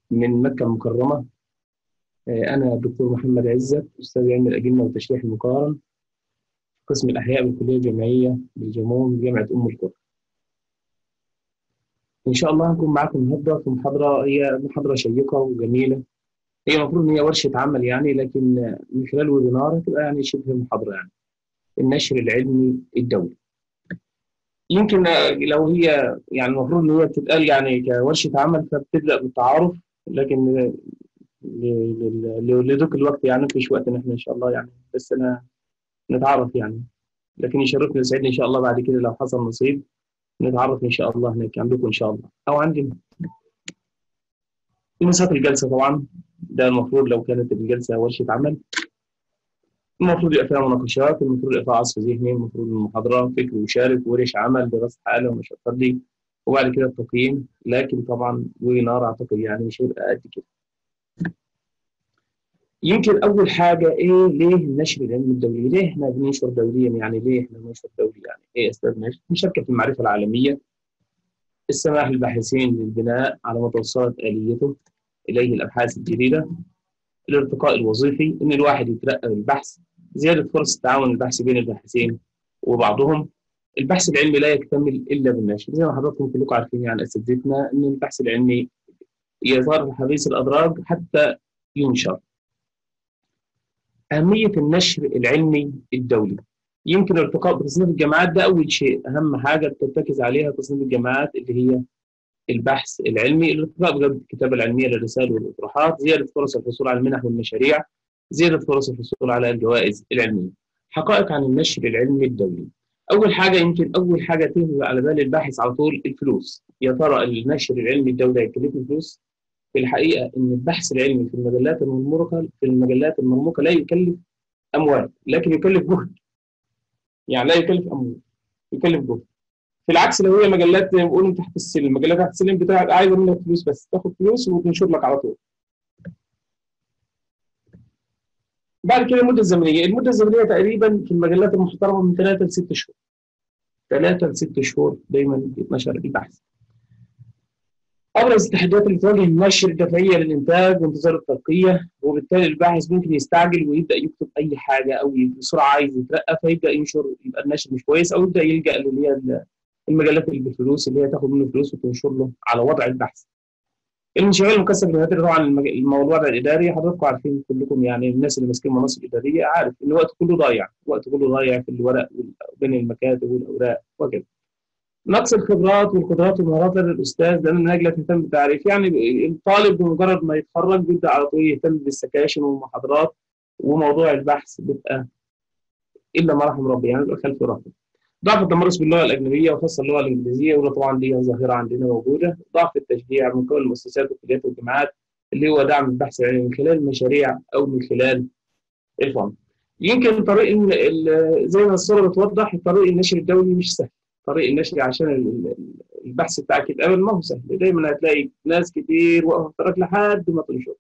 من مكة المكرمة أنا الدكتور محمد عزت أستاذ علم الأجنة والتشريح المقارن قسم الأحياء بالكلية الجامعية بالجمهور جامعة أم القرى. إن شاء الله هنكون معاكم النهاردة في محاضرة هي محاضرة شيقة وجميلة. هي المفروض إن هي ورشة عمل يعني لكن من خلال ويبينار هتبقى يعني شبه محاضرة يعني. النشر العلمي الدولي. يمكن لو هي يعني المفروض ان هي بتتقال يعني كورشه عمل فبتبدا بالتعارف لكن لذوق الوقت يعني مفيش وقت ان احنا ان شاء الله يعني بس انا نتعرف يعني لكن يشرفني ويسعدني ان شاء الله بعد كده لو حصل نصيب نتعرف ان شاء الله هناك عندكم ان شاء الله او عندنا مسات الجلسه طبعا ده المفروض لو كانت الجلسه ورشه عمل المفروض يبقى فيها مناقشات المفروض يبقى فيها عصف ذهني المفروض المحاضره فكر وشارك ورش عمل دراسه حاله ومش دي وبعد كده التقييم لكن طبعا وينار اعتقد يعني مش هيبقى قد كده يمكن اول حاجه ايه ليه النشر العلمي الدولي؟ ليه احنا بننشر دوليا يعني ليه احنا بننشر دولي يعني؟ ايه اسباب النشر؟ مشاركه في المعرفه العالميه السماح للباحثين للبناء على ما توصلت اليته اليه الابحاث الجديده الارتقاء الوظيفي ان الواحد يترقى بالبحث زياده فرص التعاون البحثي بين الباحثين وبعضهم البحث العلمي لا يكتمل الا بالنشر زي ما حضراتكم كلكم عارفين يعني اساتذتنا ان البحث العلمي يظهر حديث الادراج حتى ينشر أهمية النشر العلمي الدولي يمكن الارتقاء بتصنيف الجامعات ده أول شيء أهم حاجة بترتكز عليها تصنيف الجامعات اللي هي البحث العلمي الارتقاء بجودة الكتابة العلمية للرسائل والإطروحات زيادة فرص الحصول على المنح والمشاريع زيادة فرص الحصول على الجوائز العلمية حقائق عن النشر العلمي الدولي أول حاجة يمكن أول حاجة تهوي على بال الباحث على طول الفلوس يا ترى النشر العلمي الدولي هيكلفني فلوس في الحقيقه ان البحث العلمي في المجلات المرموقه في المجلات المرموقه لا يكلف اموال لكن يكلف جهد يعني لا يكلف اموال يكلف جهد في العكس لو هي مجلات زي ما بيقولوا تحت السلم مجلات تحت السلم بتاعك عايزه منك فلوس بس تاخد فلوس وتنشر لك على طول بعد كده المده الزمنيه المده الزمنيه تقريبا في المجلات المحترمه من ثلاثه لست شهور ثلاثه لست شهور دايما يتنشر البحث ابرز التحديات اللي بتواجه النشر الدفعيه للانتاج وانتظار الترقيه وبالتالي الباحث ممكن يستعجل ويبدا يكتب اي حاجه او بسرعه عايز يترقى فيبدا ينشر يبقى النشر مش كويس او يبدا يلجا اللي هي المجلات اللي بالفلوس اللي هي تاخد منه فلوس وتنشر له على وضع البحث. المنشغل المكثف الهدري طبعا الموضوع الاداري حضراتكم عارفين كلكم يعني الناس اللي ماسكين مناصب اداريه عارف ان الوقت كله ضايع، الوقت كله ضايع في الورق بين المكاتب والاوراق وكذا. نقص الخبرات والقدرات والمهارات لدى الاستاذ لان النهايه لا تهتم بالتعريف يعني الطالب بمجرد ما يتخرج بيبدا على طول يهتم بالسكاشن والمحاضرات وموضوع البحث بيبقى الا ما رحم ربي يعني بيبقى خلف رحمه. ضعف التمرس باللغه الاجنبيه وخاصه اللغه الانجليزيه وده طبعا دي ظاهره عندنا موجوده، ضعف التشجيع من قبل المؤسسات والكليات والجامعات اللي هو دعم البحث العلمي من خلال المشاريع او من خلال الفند. يمكن طريق زي ما الصوره بتوضح الطريق النشر الدولي مش سهل. طريق النشر عشان البحث بتاعك يتقابل ما هو سهل دايما هتلاقي ناس كتير واقفه في الطريق لحد ما تنشر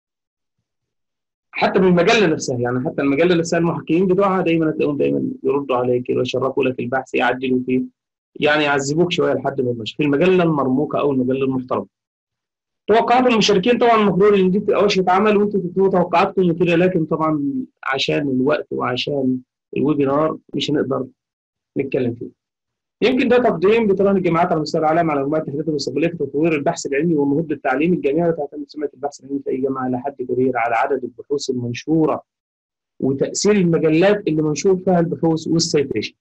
حتى بالمجله نفسها يعني حتى المجله نفسها المحققين بتوعها دايما هتلاقيهم دايما يردوا عليك ويشرفوا لك البحث يعدلوا فيه يعني يعذبوك شويه لحد ما تمشي في المجله المرموقه او المجله المحترمه توقعات المشاركين طبعا المفروض ان دي تبقى ورشه عمل وانتوا تكتبوا توقعاتكم وكده لكن طبعا عشان الوقت وعشان الويبينار مش هنقدر نتكلم فيه. يمكن ده تقديم بطلان الجامعات على مستوى العالم على مجموعه التحديات المستقبليه في تطوير البحث العلمي والنهوض بالتعليم الجامعي وتعتمد سمعه البحث العلمي في اي جامعه على حد كبير على عدد البحوث المنشوره وتاثير المجلات اللي منشور فيها البحوث والسيتيشن.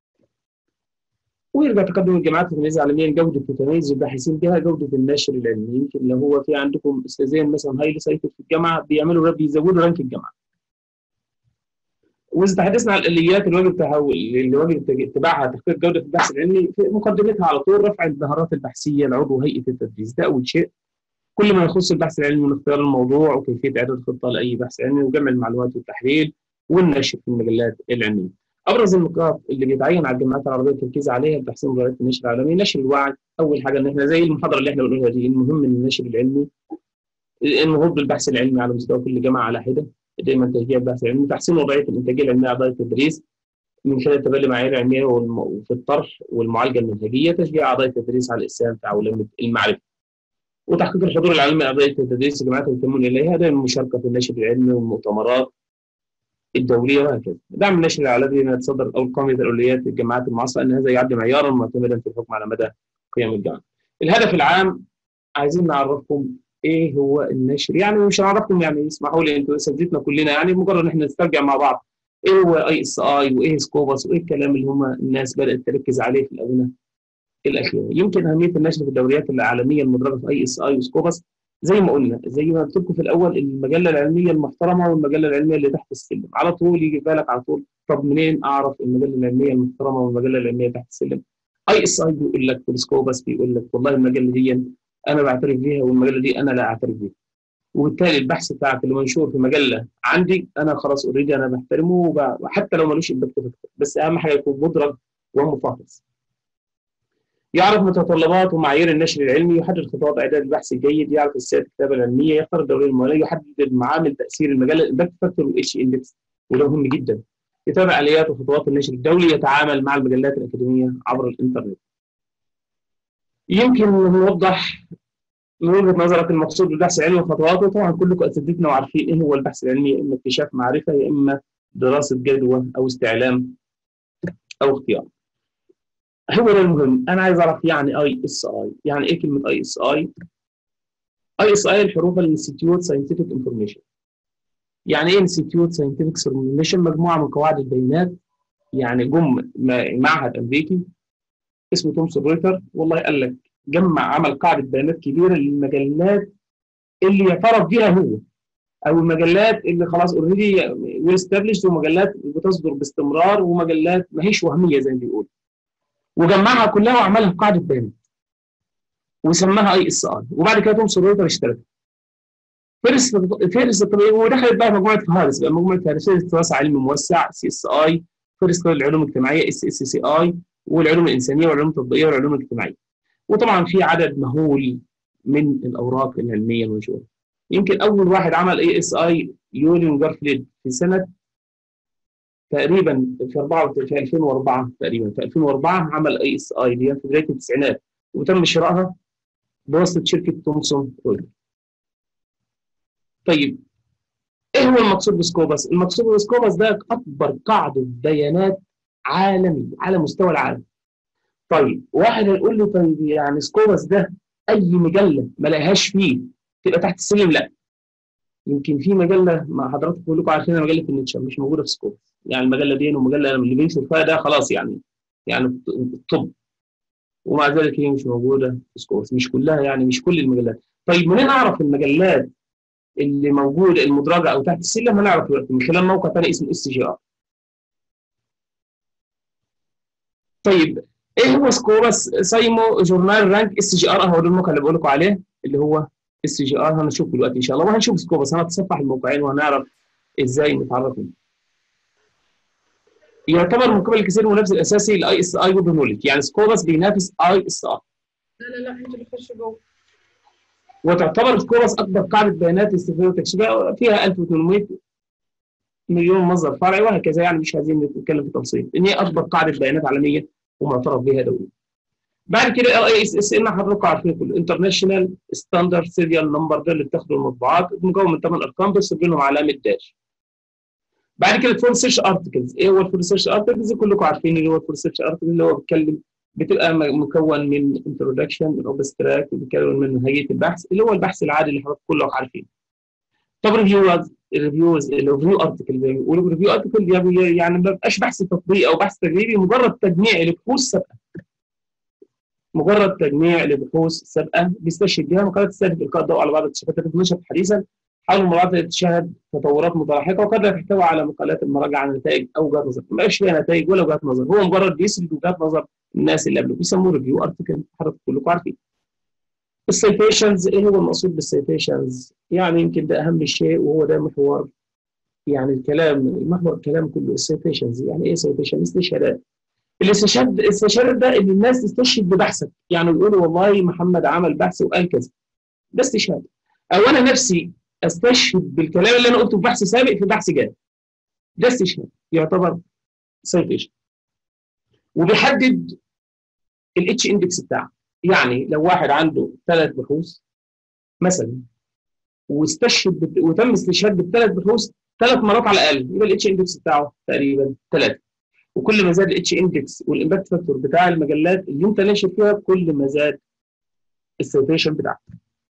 ويرجع تقدم الجامعات في التمييز عالميا جوده وتميز الباحثين بها جوده النشر العلمي يمكن لو هو في عندكم استاذين مثلا هايلي سايتد في الجامعه بيعملوا بيزودوا رانك الجامعه. واذا تحدثنا عن الاليات اللي واجب تحول اللي واجب اتباعها تحقيق جوده البحث العلمي في مقدمتها على طول رفع المهارات البحثيه لعضو هيئه التدريس ده اول شيء كل ما يخص البحث العلمي من اختيار الموضوع وكيفيه اعداد خطه لاي بحث علمي وجمع المعلومات والتحليل والنشر في المجلات العلميه. ابرز النقاط اللي بيتعين على الجامعات العربيه التركيز عليها تحسين وزاره النشر العالمي نشر الوعي اول حاجه ان احنا زي المحاضره اللي احنا بنقولها دي المهم من النشر العلمي النهوض بالبحث العلمي على مستوى كل جامعه على حده دايما تشجيع البحث العلمي تحسين وضعيه الانتاجيه العلميه اعضاء التدريس من خلال تبني معايير علميه في الطرح والمعالجه المنهجيه تشجيع اعضاء التدريس على الاسهام في عولمه المعرفه وتحقيق الحضور العلمي اعضاء التدريس الجامعات يهتمون اليها دائما المشاركه في النشر العلمي والمؤتمرات الدوليه وهكذا. دعم النشر العالمي يتصدر او قائمه اولويات الجامعات المعاصره ان هذا يعد معيارا معتمدا في الحكم على مدى قيم الجامعه. الهدف العام عايزين نعرفكم ايه هو النشر يعني مش هنعرفكم يعني اسمحوا لي انتوا اساتذتنا كلنا يعني مجرد ان احنا نسترجع مع بعض ايه هو اي اس اي وايه سكوبس وايه الكلام اللي هم الناس بدات تركز عليه في الاونه الاخيره يمكن اهميه النشر في الدوريات العالميه المدرجه في اي اس اي وسكوبس زي ما قلنا زي ما قلت لكم في الاول المجله العلميه المحترمه والمجله العلميه اللي تحت السلم على طول يجي في بالك على طول طب منين اعرف المجله العلميه المحترمه والمجله العلميه تحت السلم اي اس اي بيقول لك في السكوبس بيقول لك والله المجله دي انا بعترف بيها والمجله دي انا لا اعترف بيها وبالتالي البحث بتاعك اللي منشور في مجله عندي انا خلاص اوريدي انا بحترمه وحتى لو ملوش امباكت فاكتور بس اهم حاجه يكون مدرج ومفحص يعرف متطلبات ومعايير النشر العلمي يحدد خطوات اعداد البحث الجيد يعرف السياسه الكتابه العلميه يختار الدوريه الماليه يحدد المعامل تاثير المجله الامباكت فاكتور والاتش اندكس وده مهم جدا يتابع اليات وخطوات النشر الدولي يتعامل مع المجلات الاكاديميه عبر الانترنت يمكن نوضح من وجهه نظرك المقصود بالبحث العلمي وخطواته طبعا كلكم اساتذتنا وعارفين ايه هو البحث العلمي يا اما اكتشاف معرفه يا اما دراسه جدوى او استعلام او اختيار. هو ده المهم انا عايز اعرف يعني اي اس اي يعني ايه كلمه اي اس اي؟ اي اس اي الحروف الانستيتيوت ساينتفك انفورميشن يعني ايه انستيتيوت ساينتفك انفورميشن مجموعه من قواعد البيانات يعني جم معهد امريكي اسمه تومسون رويتر والله قال لك جمع عمل قاعده بيانات كبيره للمجلات اللي يعترف بيها هو او المجلات اللي خلاص اوريدي ويل استابليشد ومجلات بتصدر باستمرار ومجلات ما هيش وهميه زي ما بيقولوا وجمعها كلها وعملها قاعده بيانات وسماها اي اس اي وبعد كده تومسون رويتر اشترك فارس فارس ودخلت بقى مجموعه فهارس بقى مجموعه فهارس دراسه علمي موسع سي اس اي فارس العلوم الاجتماعيه اس اس سي اي والعلوم الانسانيه والعلوم التطبيقيه والعلوم الاجتماعيه وطبعا في عدد مهول من الاوراق العلميه المنشوره يمكن اول واحد عمل اي اس اي يوليون جارفليد في سنه تقريبا في 4 في 2004 تقريبا في 2004 عمل اي اس اي اللي هي في بدايه التسعينات وتم شرائها بواسطه شركه تومسون رويتر. طيب ايه هو المقصود بسكوبس؟ المقصود بسكوبس ده اكبر قاعده بيانات عالمي على مستوى العالم. طيب واحد هيقول لي طيب يعني سكوبس ده اي مجله ما لقاهاش فيه تبقى تحت السلم لا يمكن في مجله مع حضراتكم كلكم عارفينها مجله النيتشر مش موجوده في سكوبس يعني المجله دي والمجله اللي بينشر فيها ده خلاص يعني يعني الطب ومع ذلك هي مش موجوده في سكوبس مش كلها يعني مش كل المجلات طيب منين اعرف المجلات اللي موجوده المدرجه او تحت السلم هنعرف دلوقتي من خلال موقع ثاني اسمه اس جي ار طيب ايه هو سكوبس سايمو جورنال رانك اس جي ار اهو ده الموقع اللي بقول لكم عليه اللي هو اس جي ار هنشوف دلوقتي ان شاء الله وهنشوف سكوبس هنتصفح الموقعين وهنعرف ازاي نتعرف منه يعتبر من قبل الكثير المنافس الاساسي لاي اس اي ويب نولج يعني سكوبس بينافس اي اس ار لا لا لا انت بتخش جوه وتعتبر سكوبس اكبر قاعده بيانات استفاده وتكشيفها فيها 1800 مليون مصدر فرعي وهكذا يعني مش عايزين نتكلم في تفصيل ان هي اكبر قاعده بيانات عالميه ومعترف بها دوليا. بعد كده ال اي اس اس ان حضراتكم عارفين كله انترناشونال ستاندرد سيريال نمبر ده اللي بتاخده المطبوعات مكون من 8 ارقام بس بينهم علامه داش. بعد كده فول سيرش ارتكلز ايه هو الفول سيرش ارتكلز كلكم عارفين اللي هو الفول سيرش ارتكلز اللي هو بيتكلم بتبقى مكون من انتروداكشن من اوبستراكت وبيتكون من هيئه البحث اللي هو البحث العادي اللي حضراتكم كلكم عارفينه. طب ريفيوز الريفيوز الريفيو ارتكل زي ما بيقولوا الريفيو ارتكل يعني ما بيبقاش بحث تطبيقي او بحث تجريبي مجرد تجميع لبحوث سابقه مجرد تجميع لبحوث سابقه بيستشهد بها مقالات تستهدف القاء الضوء على بعض الاكتشافات التي نشرت حديثا حول المراجعه التي تشاهد تطورات متلاحقه وقد لا تحتوي على مقالات المراجعه عن نتائج او وجهات نظر ما بقاش فيها نتائج ولا وجهات نظر هو مجرد بيسرد وجهات نظر الناس اللي قبله بيسموه ريفيو ارتكل حضرتك كلكم عارفين السيتيشنز ايه هو المقصود بالسيتيشنز؟ يعني يمكن ده اهم شيء وهو ده محور يعني الكلام محور الكلام كله السيتيشنز يعني ايه سيتيشن؟ استشهادات الاستشهاد الاستشهاد ده ان الناس تستشهد ببحثك يعني يقولوا والله محمد عمل بحث وقال كذا ده استشهاد او انا نفسي استشهد بالكلام اللي انا قلته في بحث سابق في بحث جاي ده استشهاد يعتبر سيتيشن وبيحدد الاتش اندكس بتاعه يعني لو واحد عنده ثلاث بحوث مثلا واستشهد بت... وتم استشهاد بالثلاث بحوث ثلاث مرات على الاقل يبقى الاتش اندكس بتاعه تقريبا ثلاثه وكل ما زاد الاتش اندكس والامباكت فاكتور بتاع المجلات اللي انت ناشر فيها كل ما زاد السيتيشن بتاعك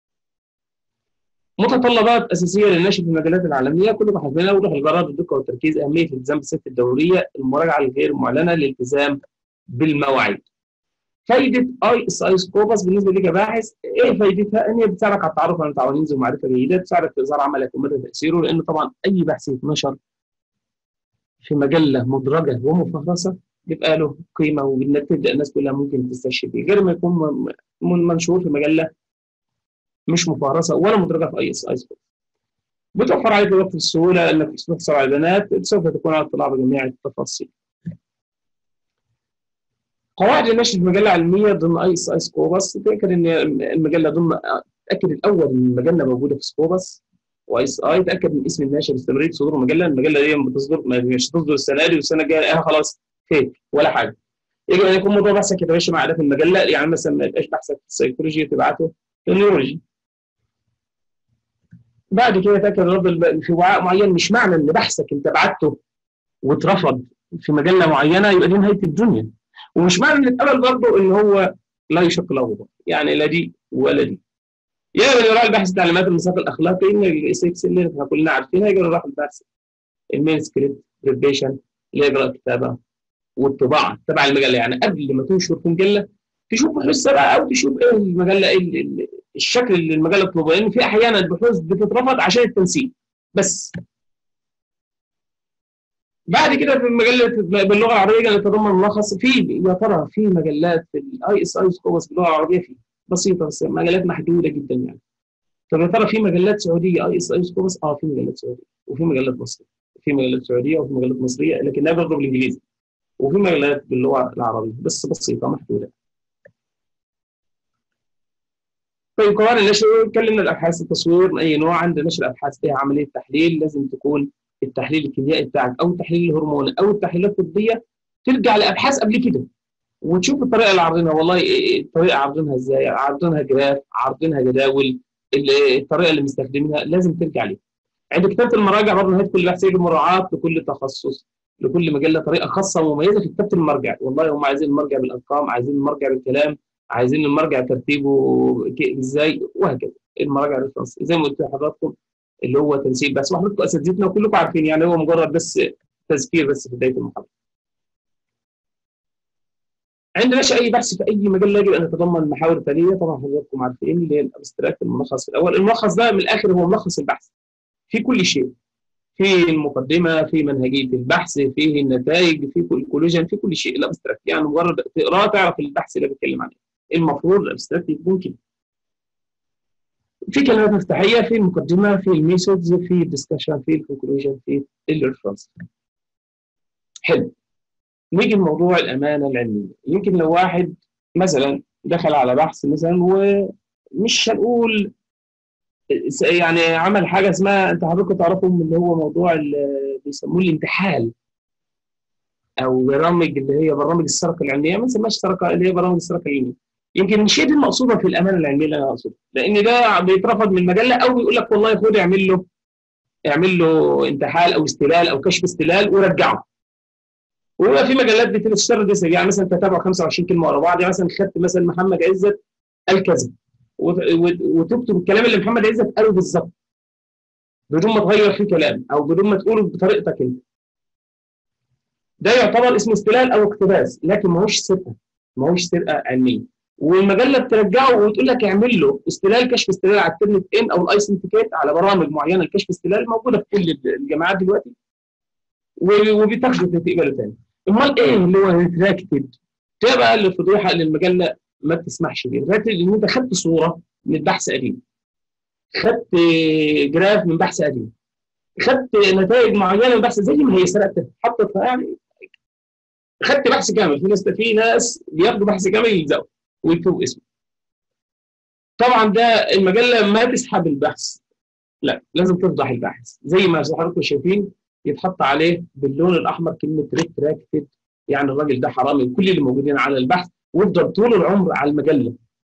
متطلبات اساسيه للنشر في المجالات العالميه كلكم حافظينها وضوح الغرض الدقه والتركيز اهميه الالتزام بالست الدوريه المراجعه الغير معلنه الالتزام بالمواعيد فائده اي اس اي سكوبس بالنسبه لي كباحث ايه فائدتها؟ ان هي بتساعدك على التعرف على التعاونين ومعرفه جيده بتساعدك في اظهار عملك ومدى تاثيره لان طبعا اي بحث يتنشر في مجله مدرجه ومفهرسه بيبقى له قيمه وبتبدا الناس كلها ممكن تستشهد بيه غير ما يكون منشور في مجله مش مفهرسه ولا مدرجه في اي اس اي سكوب بتوفر عليك الوقت بالسهوله انك تحصل على البيانات سوف تكون على اطلاع بجميع التفاصيل قواعد النشر في مجله علميه ضمن اي اس اي سكوبس تذكر ان المجله ضمن تاكد الاول ان المجله موجوده في سكوبس واي اس اي تاكد من اسم الناشر استمراريه صدور المجله المجله دي بتصدر مش تصدر السنه دي والسنه الجايه خلاص فيك ولا حاجه يجب ان يكون موضوع بحثك يتماشى مع اهداف المجله يعني مثلا ما يبقاش بحثك في السيكولوجي تبعته للنيورولوجي بعد كده تاكد الرد في وعاء معين مش معنى ان بحثك انت بعته واترفض في مجله معينه يبقى دي نهايه الدنيا ومش معنى ان اتقبل برضه ان هو لا يشق له غبار يعني لا دي ولا دي يا يراعي البحث تعليمات المساق الاخلاقي ان الاس اكس اللي احنا كلنا عارفينها يجري راح البحث المين سكريبت بريبريشن اللي يجرى الكتابه والطباعه تبع المجله يعني قبل ما تنشر في مجله تشوف بحوث سبعه او تشوف ايه المجله ايه الشكل اللي المجله تطلبه لان في احيانا البحوث بتترفض عشان التنسيق بس بعد كده في مجله باللغه العربيه اللي تضمن ملخص في يا ترى في مجلات في الاي اس اي سكوبس باللغه العربيه في بسيطه بس مجلات محدوده جدا يعني طب يا ترى في مجلات سعوديه اي اس اي سكوبس اه في مجلات سعوديه وفي مجلات مصريه في مجلات سعوديه وفي مجلات مصريه لكنها برضه بالانجليزي وفي مجلات باللغه العربيه بس بسيطه محدوده طيب قوانين النشر اتكلمنا الابحاث التصوير من اي نوع عند نشر ابحاث فيها عمليه تحليل لازم تكون التحليل الكيميائي بتاعك او التحليل الهرموني او التحليلات الطبيه ترجع لابحاث قبل كده وتشوف الطريقه اللي عارضينها والله الطريقه عارضينها ازاي عارضينها جراف عارضينها جداول الطريقه اللي مستخدمينها لازم ترجع ليها عند كتابه المراجع برضه نهايه كل بحث يجب مراعاه لكل تخصص لكل مجله طريقه خاصه ومميزه في كتابه المرجع والله هم عايزين المرجع بالارقام عايزين المرجع بالكلام عايزين المرجع ترتيبه ازاي وهكذا المراجع ريفرنس زي ما قلت لحضراتكم اللي هو تنسيق بس وحضراتكم اساتذتنا وكلكم عارفين يعني هو مجرد بس تذكير بس في بدايه المحاضره. عند نشأ اي بحث في اي مجله يجب ان يتضمن محاور تاليه طبعا حضراتكم عارفين اللي هي الابستراكت الملخص الاول الملخص ده من الاخر هو ملخص البحث في كل شيء في المقدمه في منهجيه البحث في النتائج في الكولوجن في كل شيء الابستراكت يعني مجرد تقراه تعرف البحث اللي بتكلم عنه المفروض الابستراكت يكون كده في كلمات مفتاحيه في المقدمه في الميثودز في الدسكشن في الكونكلوجن في الريفرنس حلو نيجي لموضوع الامانه العلميه يمكن لو واحد مثلا دخل على بحث مثلا ومش هنقول يعني عمل حاجه اسمها انت حضرتك تعرفهم اللي هو موضوع اللي بيسموه الانتحال او برامج اللي هي برامج السرقه العلميه ما نسميهاش سرقه اللي هي برامج السرقه العلميه يمكن مش هي دي المقصوده في الامانه العلميه اللي انا اقصدها لان ده بيترفض من المجله او بيقول لك والله خد اعمل له اعمل له انتحال او استلال او كشف استلال ورجعه ويبقى في مجلات بتشترط يعني مثلا تتابع 25 كلمه ورا بعض يعني مثلا خدت مثلا محمد عزت قال كذا وتكتب الكلام اللي محمد عزت قاله بالظبط بدون ما تغير فيه كلام او بدون ما تقوله بطريقتك انت ده يعتبر اسمه استلال او اقتباس لكن ما هوش سرقه ما هوش سرقه علميه والمجله بترجعه وتقول لك اعمل له استلال كشف استلال على الترنت ان او الاي سنتيكيت على برامج معينه لكشف استلال موجوده في كل الجامعات دلوقتي وبتاخده تقبله تاني امال ايه اللي هو ريتراكتد ده بقى الفضيحه اللي المجله ما بتسمحش بيه ريتراكتد ان انت خدت صوره من بحث قديم خدت جراف من بحث قديم خدت نتائج معينه من بحث زي ما هي سرقتها حطتها يعني خدت بحث كامل في ناس في ناس بياخدوا بحث كامل يلزقوا ويكتبوا اسمه طبعا ده المجله ما تسحب البحث لا لازم تفضح الباحث زي ما حضراتكم شايفين يتحط عليه باللون الاحمر كلمه ريتراكتد يعني الراجل ده حرامي كل اللي موجودين على البحث ويفضل طول العمر على المجله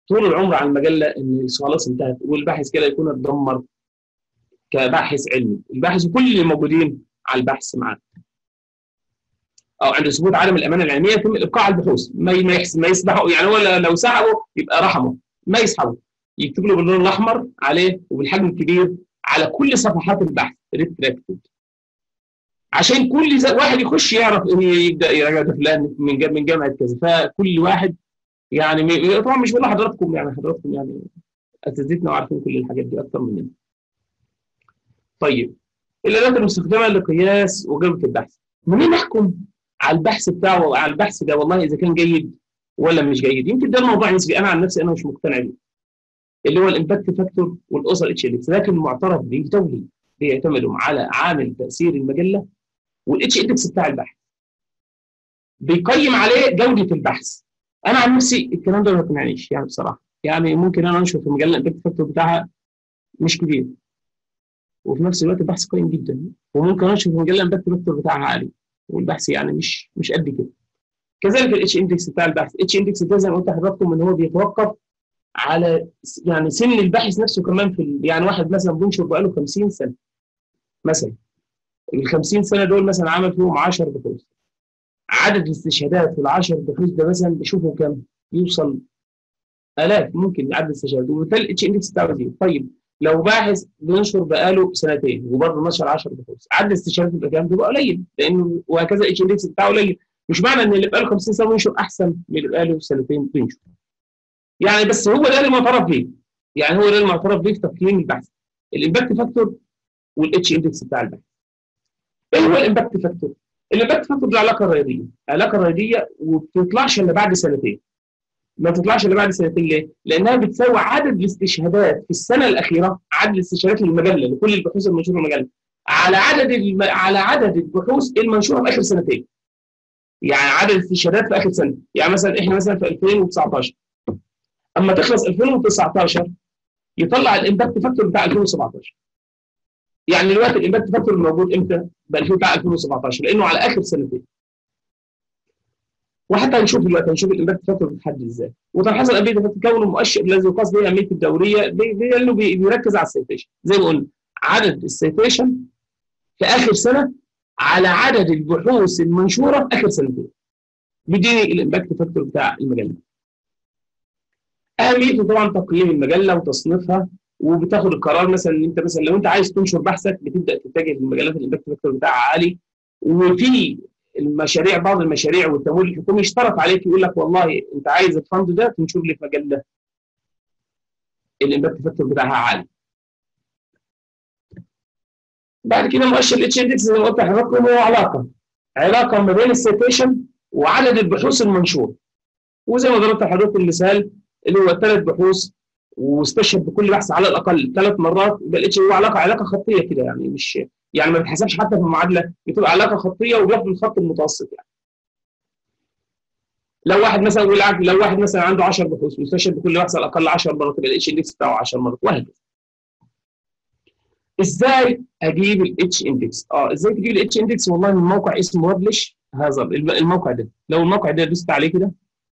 طول العمر على المجله ان خلاص انتهت والباحث كده يكون اتدمر كباحث علمي الباحث وكل اللي موجودين على البحث معاه او عند ثبوت عدم الامانه العلميه يتم الابقاء على البحوث ما ما, يحس ما يسبحوا يعني هو لو سحبوا يبقى رحمه ما يسحبوا يكتب له باللون الاحمر عليه وبالحجم الكبير على كل صفحات البحث ريتراكتد عشان كل واحد يخش يعرف يبدا يراجع ده فلان من من جامعه كذا فكل واحد يعني طبعا مش بقول حضراتكم يعني حضراتكم يعني اساتذتنا وعارفين كل الحاجات دي اكتر مننا. طيب الاداه المستخدمه لقياس وجوده البحث منين نحكم على البحث بتاعه وعلى البحث ده والله اذا كان جيد ولا مش جيد يمكن ده الموضوع نسبي انا عن نفسي انا مش مقتنع بيه اللي هو الامباكت فاكتور والاسر اتش ال لكن المعترف به دولي بيعتمدوا على عامل تاثير المجله والاتش اندكس بتاع البحث بيقيم عليه جوده البحث انا عن نفسي الكلام ده ما يقنعنيش يعني بصراحه يعني ممكن انا انشر في مجله الامباكت فاكتور بتاعها مش كبير وفي نفس الوقت البحث قيم جدا وممكن انشر في مجله الامباكت فاكتور بتاعها عالي والبحث يعني مش مش قد كده كذلك الاتش اندكس بتاع البحث الاتش اندكس ده زي ما قلت لحضراتكم ان هو بيتوقف على يعني سن الباحث نفسه كمان في يعني واحد مثلا بينشر بقاله 50 سنه مثلا ال 50 سنه دول مثلا عمل فيهم 10 بحوث عدد الاستشهادات في ال 10 بحوث ده مثلا بشوفه كام يوصل الاف ممكن عدد الاستشهادات وبالتالي الاتش اندكس بتاعه زيرو طيب لو باحث بينشر بقاله سنتين وبرضه نشر 10 بحوث عدد الاستشهادات بيبقى كام؟ بيبقى قليل لانه وهكذا الاتش اندكس بتاعه قليل مش معنى ان اللي بقاله 50 سنه بينشر احسن من اللي بقاله سنتين بينشر يعني بس هو ده المعترف به يعني هو ده المعترف به في تقييم البحث الامباكت فاكتور والاتش اندكس بتاع البحث ايه هو الامباكت فاكتور؟ الامباكت فاكتور دي علاقه رياضيه علاقه رياضيه وما بتطلعش الا بعد سنتين ما تطلعش الا بعد سنتين ليه؟ لانها بتساوي عدد الاستشهادات في السنه الاخيره عدد الاستشهادات للمجله لكل البحوث المنشوره في المجله على عدد الم... على عدد البحوث المنشوره في اخر سنتين يعني عدد الاستشهادات في اخر سنه يعني مثلا احنا مثلا في 2019 اما تخلص 2019 يطلع الامباكت فاكتور بتاع 2017 يعني دلوقتي الامباكت فاكتور موجود امتى؟ بتاع 2017 لانه على اخر سنتين وحتى هنشوف دلوقتي هنشوف الامباكت فاكتور بتحدد ازاي وتنحصر الامباكت فاكتور كونه مؤشر الذي يقاس به اهميه الدوريه لانه بيركز على السيتيشن زي ما قلنا عدد السيتيشن في اخر سنه على عدد البحوث المنشوره في اخر سنتين بيديني الامباكت فاكتور بتاع المجله اهميته طبعا تقييم المجله وتصنيفها وبتاخد القرار مثلا ان انت مثلا لو انت عايز تنشر بحثك بتبدا تتجه للمجلات الامباكت فاكتور بتاعها عالي وفي المشاريع بعض المشاريع والتمويل الحكومي اشترط عليك يقول لك والله انت عايز الفند ده تنشر لي في مجله الامباكت فاكتور بتاعها عالي. بعد كده مؤشر الاتش اندكس زي ما قلت لحضراتكم هو علاقه علاقه ما بين السيتيشن وعدد البحوث المنشوره. وزي ما ضربت لحضرتك المثال اللي هو ثلاث بحوث واستشهد بكل بحث على الاقل ثلاث مرات يبقى الاتش هو علاقه علاقه خطيه كده يعني مش يعني ما بتحسبش حتى في المعادله بتبقى علاقه خطيه وبياخد الخط المتوسط يعني. لو واحد مثلا يقول لو واحد مثلا عنده 10 بحوث واستشهد بكل بحث على الاقل 10 مرات يبقى الاتش اندكس بتاعه 10 مرات وهكذا. ازاي اجيب الاتش اندكس؟ اه ازاي تجيب الاتش اندكس؟ والله من موقع اسمه وابلش هذا الموقع ده لو الموقع ده دوست عليه كده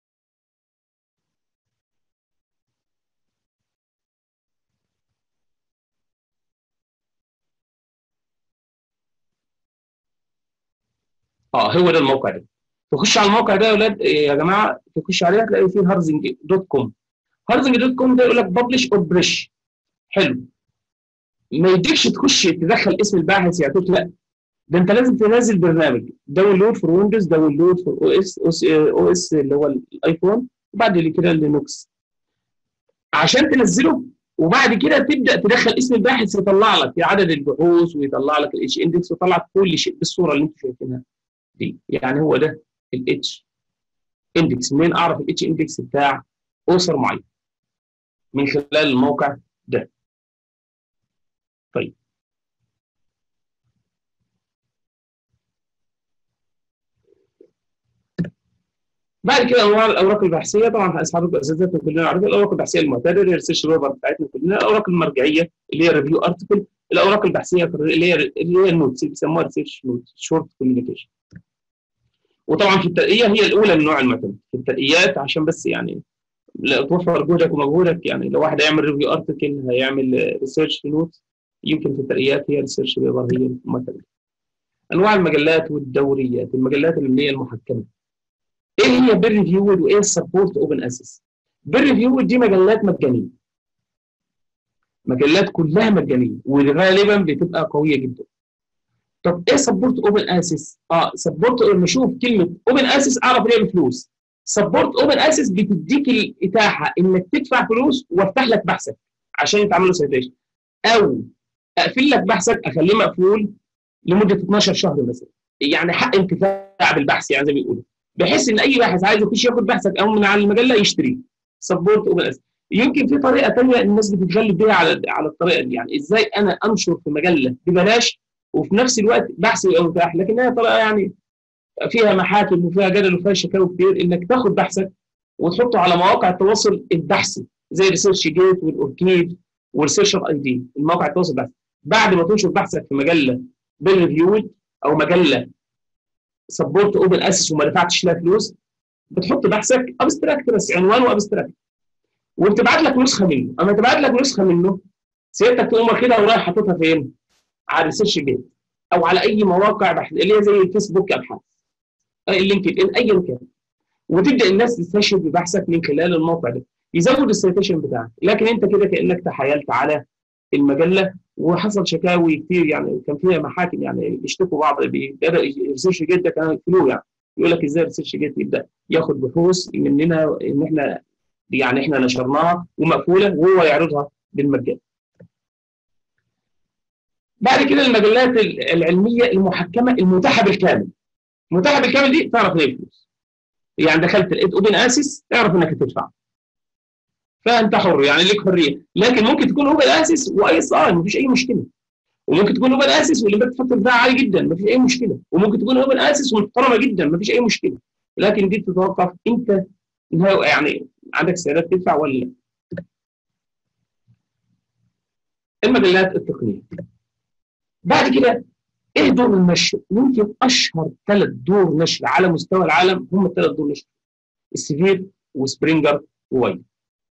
اه هو ده الموقع ده تخش على الموقع ده يا اولاد يا جماعه تخش عليه هتلاقي فيه هارزنج دوت كوم هارزنج دوت كوم ده يقول لك ببلش اور بريش حلو ما يديكش تخش تدخل اسم الباحث يا توت لا ده انت لازم تنزل برنامج داونلود فور ويندوز داونلود فور او اس او اس اللي هو الايفون وبعد كده لينوكس عشان تنزله وبعد كده تبدا تدخل اسم الباحث يطلع لك عدد البحوث ويطلع لك الاتش اندكس ويطلع لك كل شيء بالصوره اللي انتم شايفينها دي يعني هو ده الاتش اندكس منين اعرف الاتش اندكس بتاع اسر معين من خلال الموقع ده طيب بعد كده انواع الاوراق البحثيه طبعا اصحاب اساتذتنا كلنا عارفين الاوراق البحثيه المعتاده الريسيرش بيبر بتاعتنا كلنا الاوراق المرجعيه اللي هي ريفيو ارتكل الاوراق البحثيه اللي هي اللي هي النوتس اللي بيسموها ريسيرش نوت شورت كوميونيكيشن وطبعا في الترقيه هي الاولى من نوع المعتمد في الترقيات عشان بس يعني لا توفر جهدك ومجهودك يعني لو واحد هيعمل ريفيو ارتكل هيعمل ريسيرش في نوت يمكن في الترقيات هي ريسيرش بيبر هي المعتمده انواع المجلات والدوريات المجلات العلميه المحكمه ايه هي بير ريفيود وايه السبورت اوبن اسيس بير ريفيود دي مجلات مجانيه مجلات كلها مجانيه وغالبا بتبقى قويه جدا طب ايه سبورت اوبن اسيس اه سبورت لما اشوف كلمه اوبن اسيس اعرف ليه بفلوس سبورت اوبن اسيس بتديك الاتاحه انك تدفع فلوس وافتح لك بحثك عشان يتعمل له سيتيشن او اقفل لك بحثك اخليه مقفول لمده 12 شهر مثلا يعني حق انتفاع بالبحث يعني زي ما بيقولوا بحيث ان اي باحث عايز يخش ياخد بحثك او من على المجله يشتريه سبورت اوبن اسيس يمكن في طريقه ثانيه الناس بتتغلب بيها على على الطريقه دي يعني ازاي انا انشر في مجله ببلاش وفي نفس الوقت بحثي يبقى متاح لكن هي طريقه يعني فيها محاكم وفيها جدل وفيها شكاوى كتير انك تاخد بحثك وتحطه على مواقع التواصل البحثي زي ريسيرش جيت والاوركيد وريسيرشر اي دي المواقع التواصل البحثي بعد ما تنشر بحثك في مجله بالريفيود او مجله سبورت اوبن اسس وما دفعتش لها فلوس بتحط بحثك ابستراكت بس عنوان وابستراكت وبتبعت لك نسخه منه اما تبعت لك نسخه منه سيادتك تقوم واخدها ورايح حاططها فين؟ على ريسيرش جيت او على اي مواقع بحث اللي هي زي الفيسبوك ابحاث اللينكد ان ايا كان وتبدا الناس تستشهد ببحثك من خلال الموقع ده يزود السيتيشن بتاعك لكن انت كده كانك تحايلت على المجله وحصل شكاوي كتير يعني كان فيها محاكم يعني بيشتكوا بعض بدا ريسيرش جيت ده كانوا يقفلوه يعني يقول لك ازاي ريسيرش جيت يبدا ياخد بحوث مننا ان احنا يعني احنا نشرناها ومقفوله وهو يعرضها بالمجان. بعد كده المجلات العلميه المحكمه المتاحه بالكامل. المتاحه بالكامل دي تعرف ليه فلوس. يعني دخلت لقيت اوبن اسس اعرف انك هتدفع. فانت حر يعني ليك حريه، لكن ممكن تكون اوبن اسس واي اس اي مفيش اي مشكله. وممكن تكون اوبن اسس واللي بتفكر بتاعها عالي جدا مفيش اي مشكله، وممكن تكون اوبن اسس ومحترمه جدا مفيش اي مشكله. لكن دي تتوقف انت يعني عندك استعداد تدفع ولا لا؟ المجلات التقنيه. بعد كده ايه دور النشر؟ يمكن اشهر ثلاث دور نشر على مستوى العالم هم الثلاث دور نشر. السفير وسبرينجر ووايد.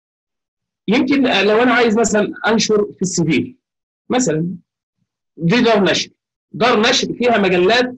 يمكن لو انا عايز مثلا انشر في السفير مثلا دي دار نشر. دار نشر فيها مجلات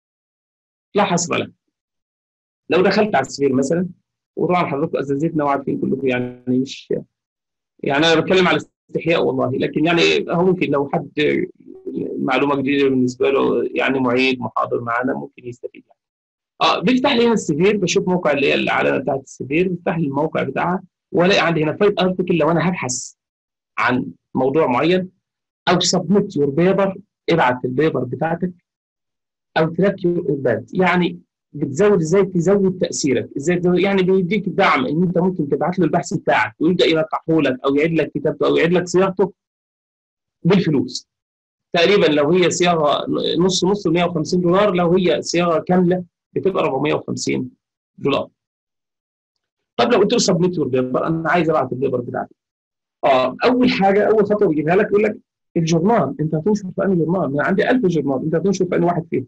لا حصر لها. لو دخلت على السفير مثلا وطبعا حضراتكم اساتذتنا وعارفين كلكم يعني مش يعني انا بتكلم على استحياء والله لكن يعني هو ممكن لو حد معلومه جديده بالنسبه له يعني معيد محاضر معانا ممكن يستفيد يعني. اه بيفتح لي هنا السفير بشوف موقع اللي هي العلامه بتاعت السفير بيفتح لي الموقع بتاعها والاقي عندي هنا فايت ارتكل لو انا هبحث عن موضوع معين او سبميت يور بيبر ابعت البيبر بتاعتك او تراك يور ايرباد يعني بتزود ازاي تزود تاثيرك ازاي تزود يعني بيديك دعم ان انت ممكن تبعت له البحث بتاعك ويبدا يرقحه لك او يعيد لك كتابته او يعيد لك صياغته بالفلوس تقريبا لو هي صياغه نص نص 150 دولار لو هي صياغه كامله بتبقى 450 دولار طب لو قلت له سبميت يور بيبر انا عايز ابعت البيبر بتاعتي اه اول حاجه اول خطوه بيجيبها لك يقول لك الجورنال انت هتنشر في انهي جورنال؟ انا عندي 1000 جورنال انت هتنشر في انهي واحد فيهم؟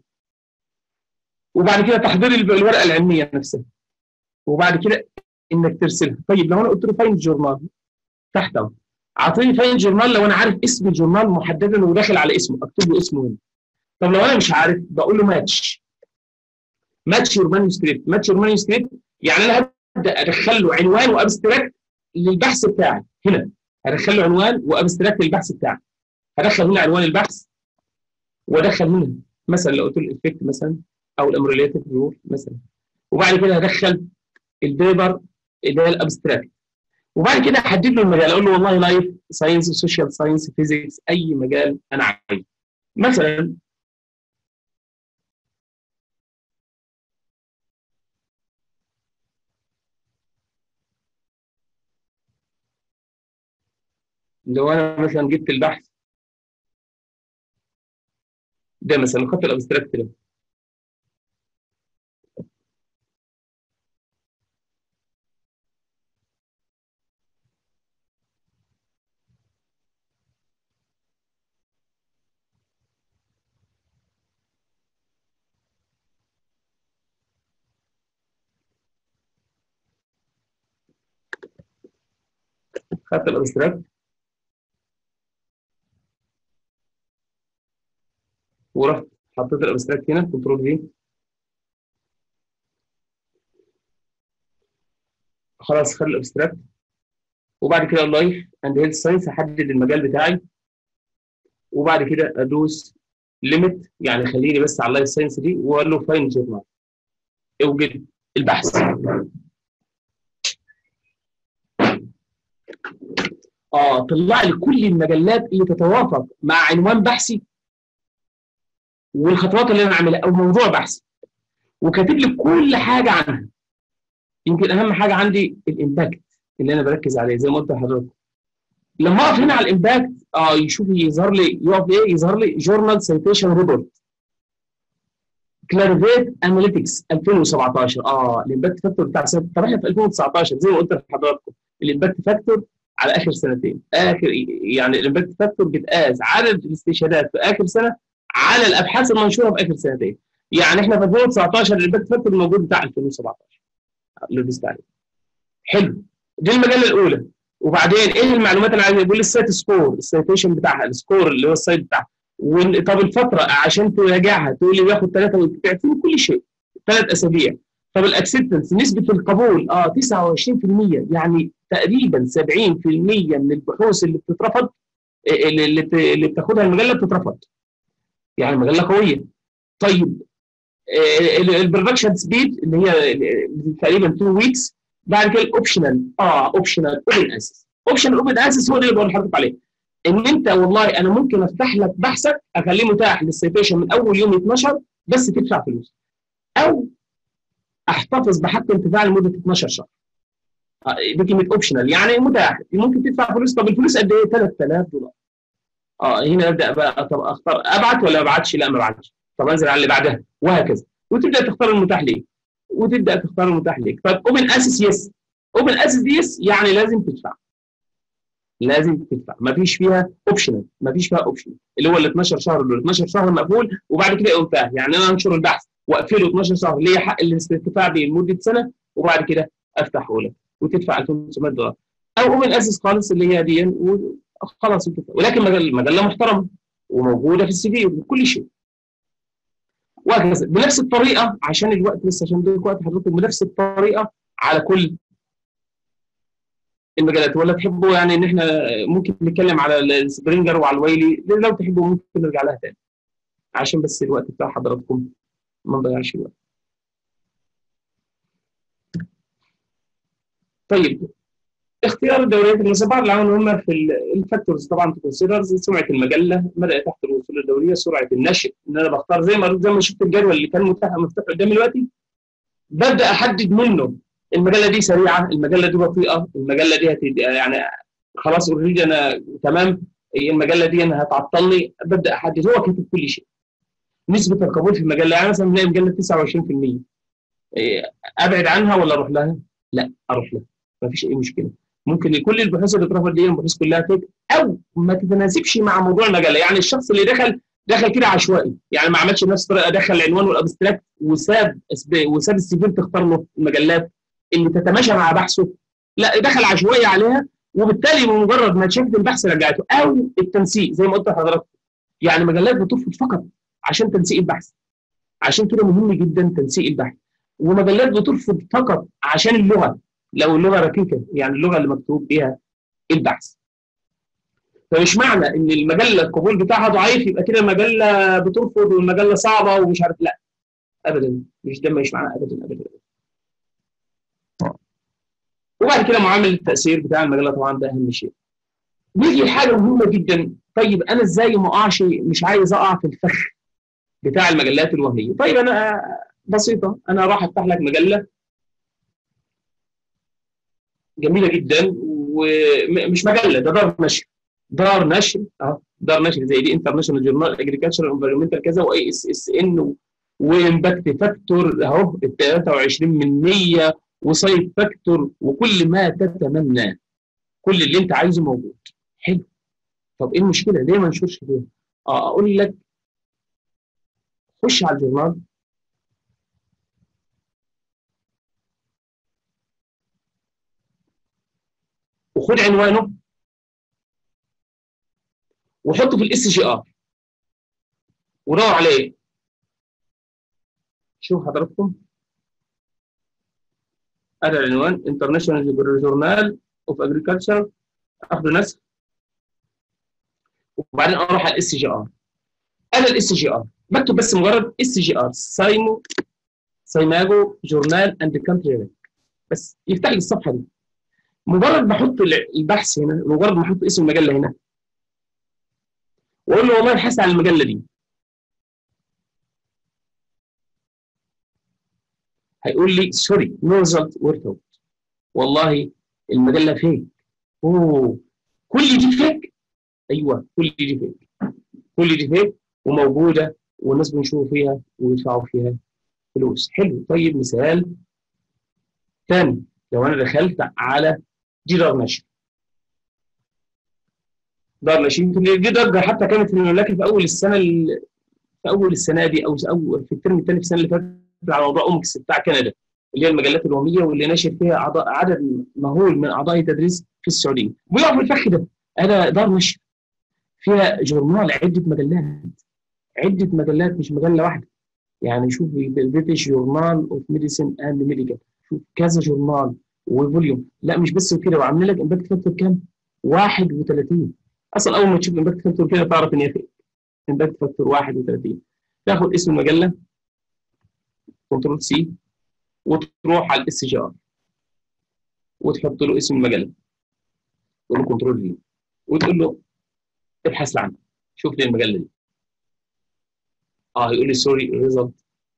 وبعد كده تحضير الورقه العلميه نفسها وبعد كده انك ترسلها طيب لو انا قلت له فاين جورنال تحت اهو اعطيني فاين جورنال لو انا عارف اسم الجورنال محددا وداخل على اسمه اكتب له اسمه هنا طب لو انا مش عارف بقول له ماتش ماتش يور مانuscript ماتش يور مانuscript يعني انا هبدا ادخل له عنوان وابستراكت للبحث بتاعي هنا هدخل له عنوان وابستراكت للبحث بتاعي هدخل هنا عنوان البحث وادخل هنا مثلا لو قلت له الافكت مثلا او الامريليتيف رول مثلا وبعد كده هدخل البيبر اللي هي الابستراكت وبعد كده احدد له المجال اقول له والله لايف ساينس سوشيال ساينس فيزيكس اي مجال انا عايزه مثلا لو انا مثلا جبت البحث ده مثلا خط الابستراكت ده خدت الابستراكت ورحت حطيت الابستراكت هنا كنترول في خلاص خلي الابستراكت وبعد كده لايف اند هيلث ساينس احدد المجال بتاعي وبعد كده ادوس ليميت يعني خليني بس على اللايف ساينس دي واقول له فاين جورنال اوجد البحث اه طلع لي كل المجلات اللي تتوافق مع عنوان بحثي والخطوات اللي انا عاملها او موضوع بحثي وكاتب لي كل حاجه عنها يمكن اهم حاجه عندي الامباكت اللي انا بركز عليه زي ما قلت لحضرتك لما اقف هنا على الامباكت اه يشوف يظهر لي يقف ايه يظهر لي جورنال سيتيشن ريبورت كلاريفيت اناليتكس 2017 اه الامباكت فاكتور بتاع سنه طب احنا في 2019 زي ما قلت لحضراتكم الامباكت فاكتور على اخر سنتين اخر يعني الامباكت فاكتور بتقاس عدد الاستشهادات في اخر سنه على الابحاث المنشوره في اخر سنتين يعني احنا في 2019 الامباكت فاكتور الموجود بتاع 2017 اللي دوست عليه حلو دي المجله الاولى وبعدين ايه المعلومات اللي عايز يقول السايت سكور السيتيشن بتاعها السكور اللي هو السايت بتاعها طب الفتره عشان تراجعها تقول لي بياخد ثلاثه تعرفين كل شيء ثلاث اسابيع طب الاكسبتنس نسبه القبول اه 29% يعني تقريبا 70% من البحوث اللي بتترفض اللي, اللي بتاخدها المجله بتترفض يعني مجله قويه طيب البرودكشن سبيد اللي هي تقريبا 2 ويكس بعد كده الاوبشنال اه اوبشنال اوبن اسس اوبشنال اوبن اسس هو ده اللي بقول لحضرتك عليه ان انت والله انا ممكن افتح لك بحثك اخليه متاح للسيتيشن من اول يوم 12 بس تدفع فلوس او احتفظ بحق انتفاع لمده 12 شهر دي كلمه اوبشنال يعني متاح ممكن تدفع فلوس طب الفلوس قد ايه 3000 دولار اه هنا ابدا بقى طب اختار ابعت ولا ما ابعتش لا ما ابعتش طب انزل على اللي بعدها وهكذا وتبدا تختار المتاح ليك وتبدا تختار المتاح ليك طب اوبن اسس يس اوبن اسس دي يس يعني لازم تدفع لازم تدفع ما فيش فيها اوبشنال ما فيش فيها اوبشنال اللي هو ال 12 شهر دول 12 شهر مقبول وبعد كده انتهى يعني انا انشر البحث واقفله 12 شهر ليا حق الاستدفاع بيه لمده سنه وبعد كده افتحه لك وتدفع 2900 دولار او اوبن اسس خالص اللي هي دي خلاص ولكن مجله محترمه وموجوده في السي في وكل شيء وهكذا بنفس الطريقه عشان الوقت لسه عشان اديك وقت حضرتك بنفس الطريقه على كل المجالات ولا تحبوا يعني ان احنا ممكن نتكلم على السبرينجر وعلى الويلي لو تحبوا ممكن نرجع لها تاني عشان بس الوقت بتاع حضراتكم ما نضيعش الوقت طيب اختيار الدوريات المسابقات اللي عملوا هم في الفاكتورز طبعا تكونسيدرز سمعه المجله مدى تحت الوصول للدوريه سرعه النشر ان انا بختار زي ما زي ما شفت الجدول اللي كان مفتوح مفتوح قدامي دلوقتي ببدا احدد منه المجله دي سريعه المجله دي بطيئه المجله دي هتد... يعني خلاص اوريدي انا تمام المجله دي انا هتعطلني ببدا احدد هو كاتب كل شيء نسبه القبول في المجله يعني مثلا نلاقي مجله 29% ابعد عنها ولا اروح لها؟ لا اروح لها ما فيش اي مشكله ممكن كل البحوث اللي اترفض دي البحوث كلها فيك او ما تتناسبش مع موضوع المجله يعني الشخص اللي دخل دخل كده عشوائي يعني ما عملش نفس الطريقه دخل العنوان والابستراكت وساب وساب السجل تختار له المجلات اللي تتماشى مع بحثه لا دخل عشوائي عليها وبالتالي بمجرد ما شافت البحث رجعته او التنسيق زي ما قلت لحضرتك يعني مجلات بترفض فقط عشان تنسيق البحث عشان كده مهم جدا تنسيق البحث ومجلات بترفض فقط عشان اللغه لو اللغه ركيكه يعني اللغه اللي مكتوب بيها البحث فمش معنى ان المجله القبول بتاعها ضعيف يبقى كده المجله بترفض والمجله صعبه ومش عارف لا ابدا مش ده مش معنى ابدا ابدا, أبداً. وبعد كده معامل التاثير بتاع المجله طبعا ده اهم شيء نيجي لحاجه مهمه جدا طيب انا ازاي ما اقعش مش عايز اقع في الفخ بتاع المجلات الوهميه طيب انا بسيطه انا راح افتح لك مجله جميله جدا ومش مجله ده دار نشر دار نشر اه دار نشر زي دي انترناشونال جورنال اجريكلتشر انفيرمنتال كذا واي اس اس ان وامباكت فاكتور اهو ال 23 من 100 وسايد فاكتور وكل ما تتمناه كل اللي انت عايزه موجود حلو طب ايه المشكله ليه ما نشرش فيها اه اقول لك خش على الجورنال وخد عنوانه وحطه في الاس جي ار ودور عليه شوف حضراتكم هذا العنوان انترناشونال جورنال اوف اجريكلتشر اخذ نسخ وبعدين اروح على الاس جي ار انا الاس جي ار بكتب بس مجرد اس جي ار سايمو سايماجو جورنال اند كانتري بس يفتح لي الصفحه دي مجرد ما احط البحث هنا مجرد ما احط اسم المجله هنا واقول له والله ابحث عن المجله دي هيقول لي سوري نو ريزلت ورك اوت والله المجله فيك اوه كل دي فيك ايوه كل دي فيك كل دي فيك وموجوده والناس بينشروا فيها ويدفعوا فيها فلوس حلو طيب مثال ثاني لو انا دخلت على دي دار نشر دار نشر يمكن دي دار حتى كانت في المملكه في اول السنه في اول السنه دي او أو في الترم الثاني في السنه اللي فاتت على موضوع اومكس بتاع كندا اللي هي المجلات الوهميه واللي ناشر فيها أعضاء عدد مهول من اعضاء التدريس في السعوديه ويقع في الفخ ده هذا دار نشر فيها جورنال عده مجلات عده مجلات مش مجله واحده يعني شوف البريتش جورنال اوف ميديسن اند ميديكال شوف كذا جورنال وفوليوم لا مش بس كده وعامل لك امباكت فاكتور كام؟ 31 اصلا اول ما تشوف امباكت فاكتور كده تعرف ان هي فيك امباكت فاكتور 31 تاخد اسم المجله كنترول سي وتروح على الاس جي ار وتحط له اسم المجله تقول له كنترول في وتقول له ابحث عنها شوف لي المجله دي اه هيقول لي سوري ريزلت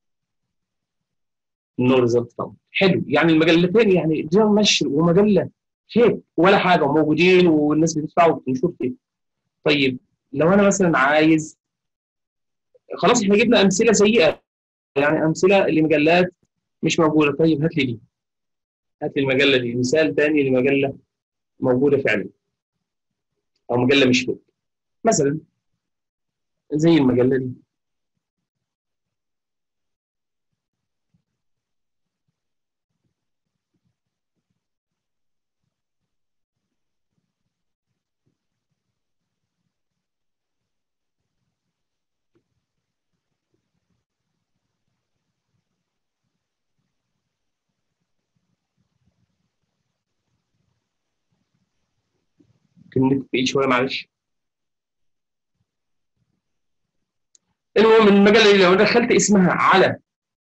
نو ريزلت طبعا حلو يعني المجلتين يعني دي نشر ومجله فيك ولا حاجه وموجودين والناس بتدفع وبتنشر فيه طيب لو انا مثلا عايز خلاص احنا جبنا امثله سيئه يعني امثله لمجلات مش موجوده طيب هات لي دي هات لي المجله دي مثال ثاني لمجله موجوده فعلا او مجله مش فيك مثلا زي المجله دي النت بعيد شويه معلش المهم المجله دي لو دخلت اسمها على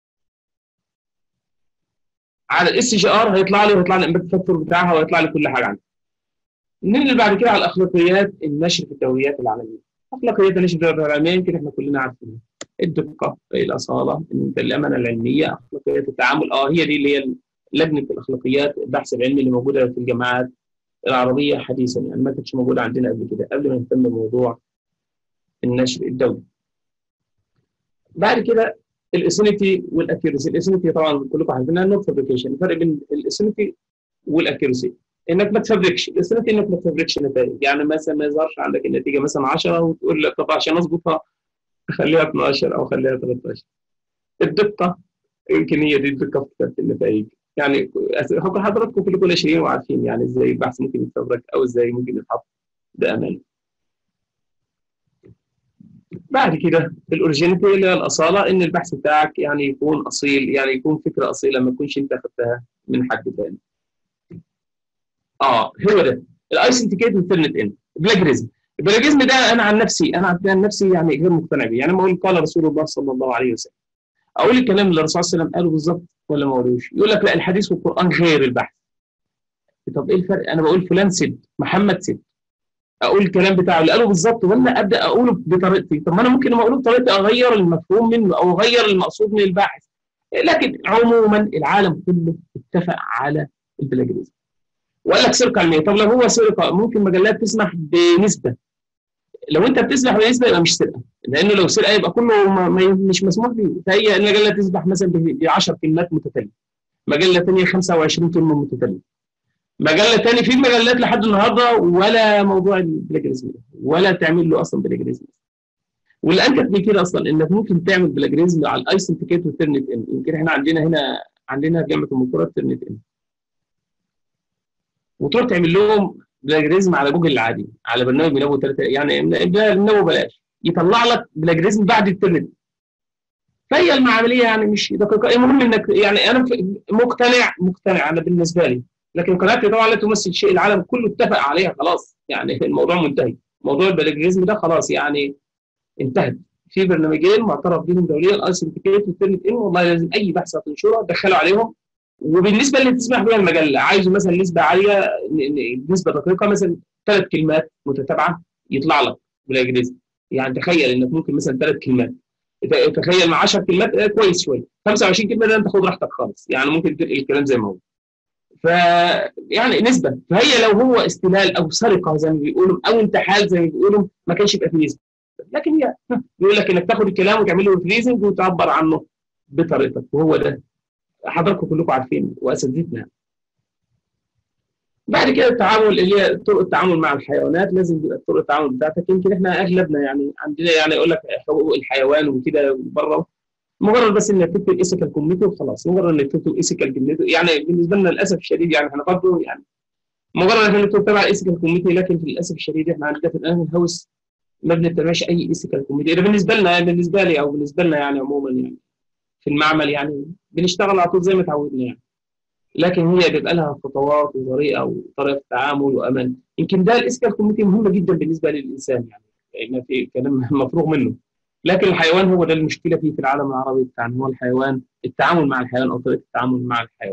على الاس جي ار هيطلع لي وهيطلع لي الامباكت فاكتور بتاعها وهيطلع لي كل حاجه عنها ننقل بعد كده على الاخلاقيات النشر في الدوريات العالميه اخلاقيات النشر في الدوريات العالميه يمكن احنا كلنا عارفينها الدقه الاصاله الامانه العلميه اخلاقيات التعامل اه هي دي اللي هي لجنه الاخلاقيات البحث العلمي اللي موجوده في الجامعات العربيه حديثا يعني ما كانتش موجوده عندنا قبل كده قبل ما نهتم بموضوع النشر الدولي. بعد كده الاسينيتي والاكيورسي، الاسينيتي طبعا كلكم عارفينها نوت فابريكيشن، الفرق بين الاسينيتي والاكيورسي انك ما تفبركش، الاسينيتي انك ما تفبركش نتائج، يعني مثلا ما يظهرش عندك النتيجه مثلا 10 وتقول لك طب عشان اظبطها اخليها 12 او اخليها 13. الدقه يمكن هي دي الدقه في كتابه النتائج. يعني حضراتكم كلكم ناشرين وعارفين يعني ازاي البحث ممكن يتفبرك او ازاي ممكن يتحط بامان. بعد كده الاوريجينيتي اللي هي الاصاله ان البحث بتاعك يعني يكون اصيل يعني يكون فكره اصيله ما تكونش انت اخذتها من حد ثاني. اه هو ده الايسنتيكيت انترنت ان بلاجريزم البلاجريزم ده انا عن نفسي انا عن نفسي يعني غير مقتنع بيه يعني لما اقول قال رسول الله صلى الله عليه وسلم اقول الكلام اللي الرسول صلى الله عليه وسلم قاله بالظبط ولا ما قالوش يقول لك لا الحديث والقران غير البحث طب ايه الفرق انا بقول فلان سد محمد سد اقول الكلام بتاعه اللي قاله بالظبط ولا ابدا اقوله بطريقتي طب ما انا ممكن لما اقوله بطريقتي اغير المفهوم منه او اغير المقصود من الباحث لكن عموما العالم كله اتفق على البلاجريزم وقال لك سرقه علميه طب لو هو سرقه ممكن مجلات تسمح بنسبه لو انت بتسمح بنسبه يبقى مش سرقه لانه لو سرقه يبقى كله ما ما مش مسموح به فهي المجله تسمح مثلا ب 10 كلمات متتاليه مجله ثانيه 25 كلمه متتاليه مجله ثانيه في مجلات لحد النهارده ولا موضوع البلاجريزم ولا تعمل له اصلا بلاجريزم واللي انكت من كده اصلا انك ممكن تعمل بلاجريزم على الايسنتيكيت والترنت ان يمكن احنا عندنا هنا عندنا في جامعه المنصوره الترنت ان وتروح تعمل لهم بلاجريزم على جوجل العادي على برنامج بنابو 3 يعني بنابو بلاش يطلع لك بلاجريزم بعد الترم فهي المعامليه يعني مش دقيقه المهم انك يعني انا مقتنع مقتنع انا بالنسبه لي لكن قناتي طبعا لا تمثل شيء العالم كله اتفق عليها خلاص يعني الموضوع منتهي موضوع البلاجريزم ده خلاص يعني انتهت في برنامجين معترف بهم دوليا الايسنتيكيت والترنت ان والله لازم اي بحث هتنشره تدخله عليهم وبالنسبه اللي تسمح بها المجله عايزه مثلا نسبه عاليه نسبه دقيقه مثلا ثلاث كلمات متتابعه يطلع لك بلاجريزم يعني تخيل انك ممكن مثلا ثلاث كلمات تخيل مع 10 كلمات كويس شويه 25 كلمه ده انت خد راحتك خالص يعني ممكن تنقل الكلام زي ما هو ف يعني نسبه فهي لو هو استلال او سرقه زي ما بيقولوا او انتحال زي ما بيقولوا ما كانش يبقى فيه نسبه لكن هي بيقول لك انك تاخد الكلام وتعمل له ريفريزنج وتعبر عنه بطريقتك وهو ده حضراتكم كلكم عارفين واساتذتنا بعد كده التعامل اللي هي طرق التعامل مع الحيوانات لازم تبقى طرق التعامل بتاعتك يمكن احنا اغلبنا يعني عندنا يعني يقول لك حقوق الحيوان وكده بره مجرد بس انك تكتب ايثيكال كوميتي وخلاص مجرد انك تكتب ايثيكال كوميتي يعني بالنسبه لنا للاسف الشديد يعني احنا برضه يعني مجرد انك تكتب تبع الايثيكال كوميتي لكن للاسف الشديد احنا عندنا في الان هاوس ما بنتبعش اي ايثيكال كوميتي ده بالنسبه لنا بالنسبه لي او بالنسبه لنا يعني عموما يعني في المعمل يعني بنشتغل على طول زي ما اتعودنا يعني لكن هي بيبقى لها خطوات وطريقه وطريقه تعامل وامان يمكن ده الايثيكال كوميتي مهمه جدا بالنسبه للانسان يعني ما في كلام مفروغ منه لكن الحيوان هو ده المشكله فيه في العالم العربي بتاعنا هو الحيوان التعامل مع الحيوان او طريقه التعامل مع الحيوان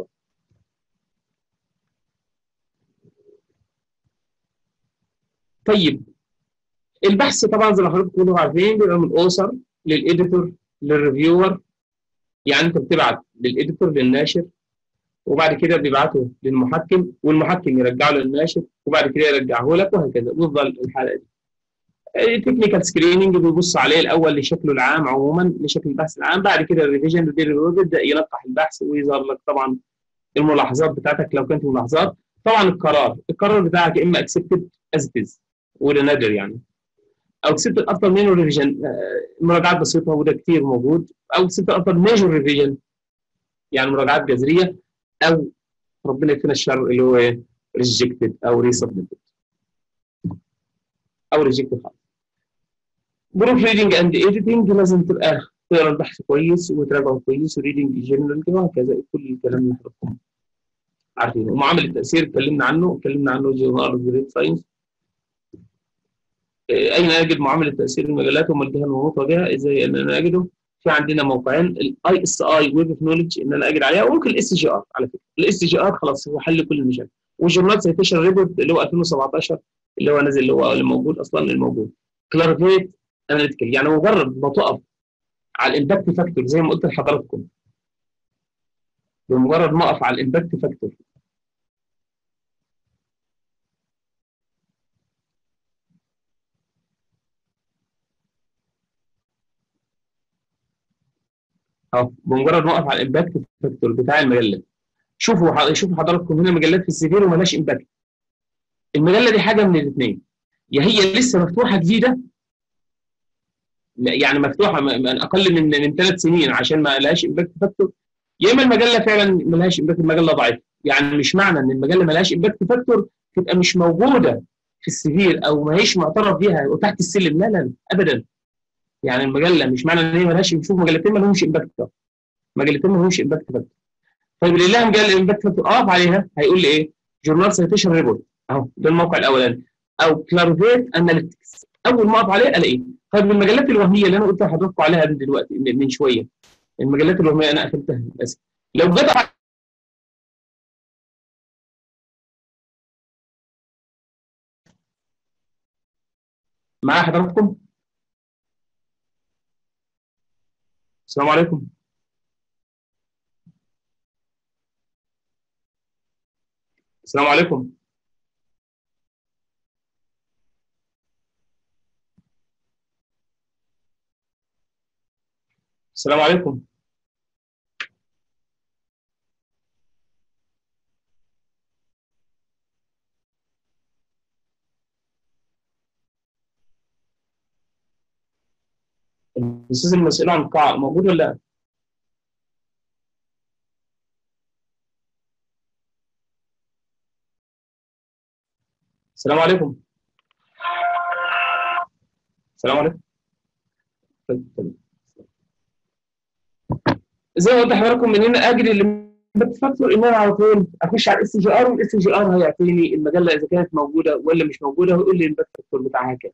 طيب البحث طبعا زي ما حضرتك كلكم عارفين بيبقى من الاوثر للاديتور للريفيور يعني انت بتبعت للاديتور للناشر وبعد كده بيبعته للمحكم والمحكم يرجعه للناشر وبعد كده يرجعه لك وهكذا ويفضل الحلقه دي. التكنيكال سكريننج بيبص عليه الاول لشكله العام عموما لشكل البحث العام بعد كده الريفيجن بيبدا يلقح البحث ويظهر لك طبعا الملاحظات بتاعتك لو كانت ملاحظات طبعا القرار القرار بتاعك اما اكسبتد از اتز وده نادر يعني او اكسبتد افتر منه ريفيجن مراجعات بسيطه وده كتير موجود او اكسبتد افتر ميجور ريفيجن يعني مراجعات جذريه او ربنا يكفينا الشر اللي هو ريجكتد او ريسبمنتد او ريجكتد خالص بروف ريدنج اند ايديتنج لازم تبقى تقرا البحث كويس وتراجعه كويس وريدنج جنرال كده وهكذا كل الكلام اللي حضراتكم عارفينه ومعامل التاثير اتكلمنا عنه اتكلمنا عنه جورنال جريد ساينس اين اجد معامله تاثير المجلات وما الجهه المنوطه بها ازاي ان انا اجده في عندنا موقعين الاي اس اي ويب اوف نولج ان انا اجد عليها وممكن الاس جي ار على فكره الاس جي ار خلاص هو حل كل المشاكل والجورنال سيتيشن ريبورت اللي هو 2017 اللي هو نازل اللي هو اللي موجود اصلا الموجود كلارفيت اناليتيكال يعني مجرد ما تقف على الامباكت فاكتور زي ما قلت لحضراتكم بمجرد ما اقف على الامباكت فاكتور اهو بمجرد ما اقف على الامباكت فاكتور بتاع المجله شوفوا شوفوا حضراتكم هنا مجلات في السيفير ومالهاش امباكت المجله دي حاجه من الاثنين يا هي لسه مفتوحه جديده يعني مفتوحه من اقل من من ثلاث سنين عشان ما لهاش امباكت فاكتور يا اما المجله فعلا ما لهاش امباكت المجله ضعيفه يعني مش معنى ان المجله ما لهاش امباكت فاكتور تبقى مش موجوده في السيفير او ما هيش معترف بيها وتحت السلم لا لا ابدا يعني المجله مش معنى ان هي ما لهاش نشوف مجلتين ما لهمش امباكت مجلتين ما لهمش امباكت فاكتور طيب اللي لها مجله امباكت فاكتور اقف عليها هيقول لي ايه؟ جورنال سيتيشن ريبورت اهو ده الموقع الاولاني او كلارفيت اناليتكس اول ما اقف عليه الاقيه طيب المجلات الوهميه اللي انا قلت لحضراتكم عليها من دلوقتي من شويه المجلات الوهميه انا قفلتها للاسف لو جت معايا حضراتكم السلام عليكم السلام عليكم السلام عليكم الاستاذ المسؤول عن القاعه موجود ولا لا؟ السلام عليكم السلام عليكم طيب، طيب. زي ما قلت لحضراتكم من هنا اجري اللي بتفكر ان انا على طول اخش على الاس جي ار والاس جي ار هيعطيني المجله اذا كانت موجوده ولا مش موجوده ويقول لي البث بتاعها كام.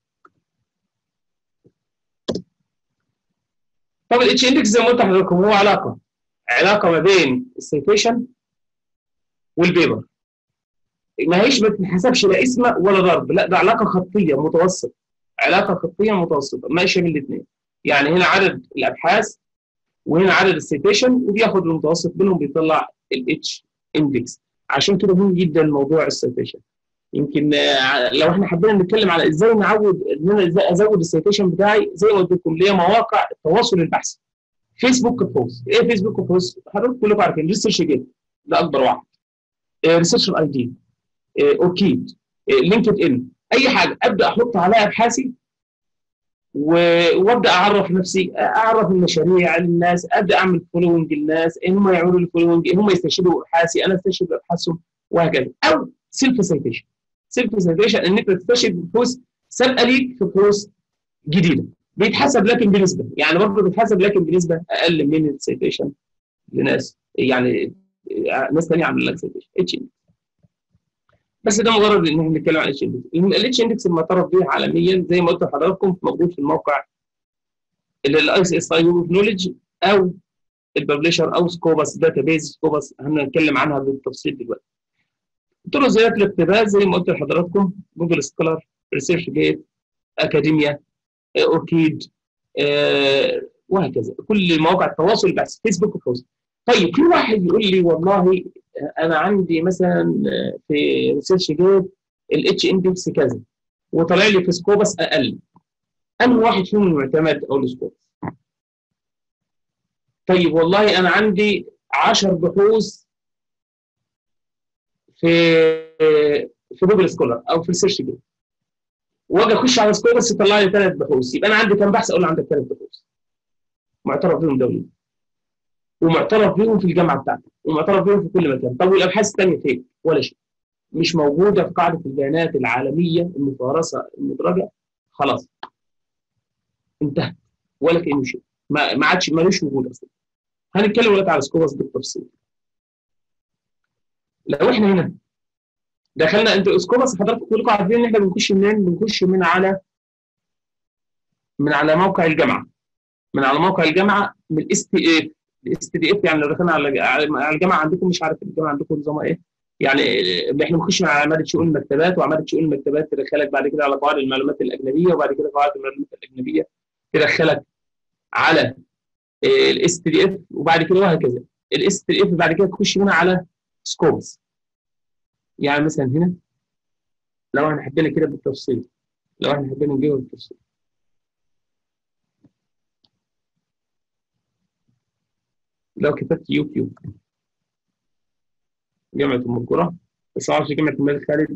طب الاتش اندكس زي ما قلت لحضراتكم هو علاقه علاقه ما بين السيتيشن والبيبر ما هيش ما تنحسبش لا اسم ولا ضرب لا ده علاقه خطيه متوسط علاقه خطيه متوسطه ماشيه بين الاثنين يعني هنا عدد الابحاث وهنا عدد السيتيشن وبياخد المتوسط بينهم بيطلع الاتش اندكس عشان كده مهم جدا موضوع السيتيشن يمكن آه، لو احنا حبينا نتكلم على ازاي نعود ان انا ازاي ازود السيتيشن بتاعي زي ما قلت لكم ليا مواقع التواصل البحثي فيسبوك بوست ايه فيسبوك بوست حضرتك كلكم عارفين ريسيرش جيت ده اكبر واحد ريسيرش اي دي اوركيد لينكد ان اي حاجه ابدا احط عليها ابحاثي و- وابدا اعرف نفسي اعرف المشاريع للناس ابدا اعمل فولوينج للناس ان هم يعملوا لي فولوينج ان هم يستشهدوا ابحاثي انا استشهد بابحاثهم وهكذا او سيلف سيتيشن سيلف سيتيشن ان انت تستشهد ببحوث سابقه ليك في بحوث جديده بيتحسب لكن بنسبه يعني برضه بيتحسب لكن بنسبه اقل من السيتيشن لناس يعني ناس ثانيه عامله لك سيتيشن اتش بس ده مجرد ان احنا بنتكلم عن الاتش اندكس الاتش اندكس المعترف به عالميا زي ما قلت لحضراتكم موجود في الموقع اللي الاي سي اس اي اوف نولج او الببلشر او سكوبس داتا بيز سكوبس هنتكلم عنها بالتفصيل دلوقتي طرق زياده الاقتباس زي ما قلت لحضراتكم جوجل سكولر ريسيرش جيت اكاديميا اوركيد آه، وهكذا كل مواقع التواصل بس فيسبوك بوست طيب في واحد يقول لي والله انا عندي مثلا في ريسيرش جيت الاتش اندكس كذا وطلع لي في سكوبس اقل انهي واحد فيهم المعتمد او السكوبس طيب والله انا عندي 10 بحوث في في جوجل سكولر او في ريسيرش جيت واجي اخش على سكوبس يطلع لي ثلاث بحوث يبقى انا عندي كام بحث اقول له عندك ثلاث بحوث معترف بهم دوليا ومعترف بهم في الجامعه بتاعتك ومعترف بهم في كل مكان طب والابحاث الثانيه فين ولا شيء مش موجوده في قاعده البيانات العالميه المفهرسه المدرجه خلاص انتهت ولا كانه شيء ما ما عادش ملوش وجود اصلا هنتكلم دلوقتي على سكوبس بالتفصيل لو احنا هنا دخلنا انت سكوبس حضراتكم كلكم عارفين ان احنا بنخش منين بنخش من على من على موقع الجامعه من على موقع الجامعه من الاس تي اف الاس تي اف يعني لو دخلنا على على الجامعه عندكم مش عارف الجامعه عندكم نظامها ايه يعني احنا بنخش من على عماده شؤون المكتبات وعماده شؤون المكتبات تدخلك بعد كده على قواعد المعلومات الاجنبيه وبعد كده قواعد المعلومات الاجنبيه تدخلك على الاس تي اف وبعد كده وهكذا الاس تي اف بعد كده تخش منها على سكوبس يعني مثلا هنا لو احنا حبينا كده بالتفصيل لو احنا حبينا نجيبها بالتفصيل لو كتبت يوتيوب جامعة أم القرى بس ما اعرفش جامعة الملك خالد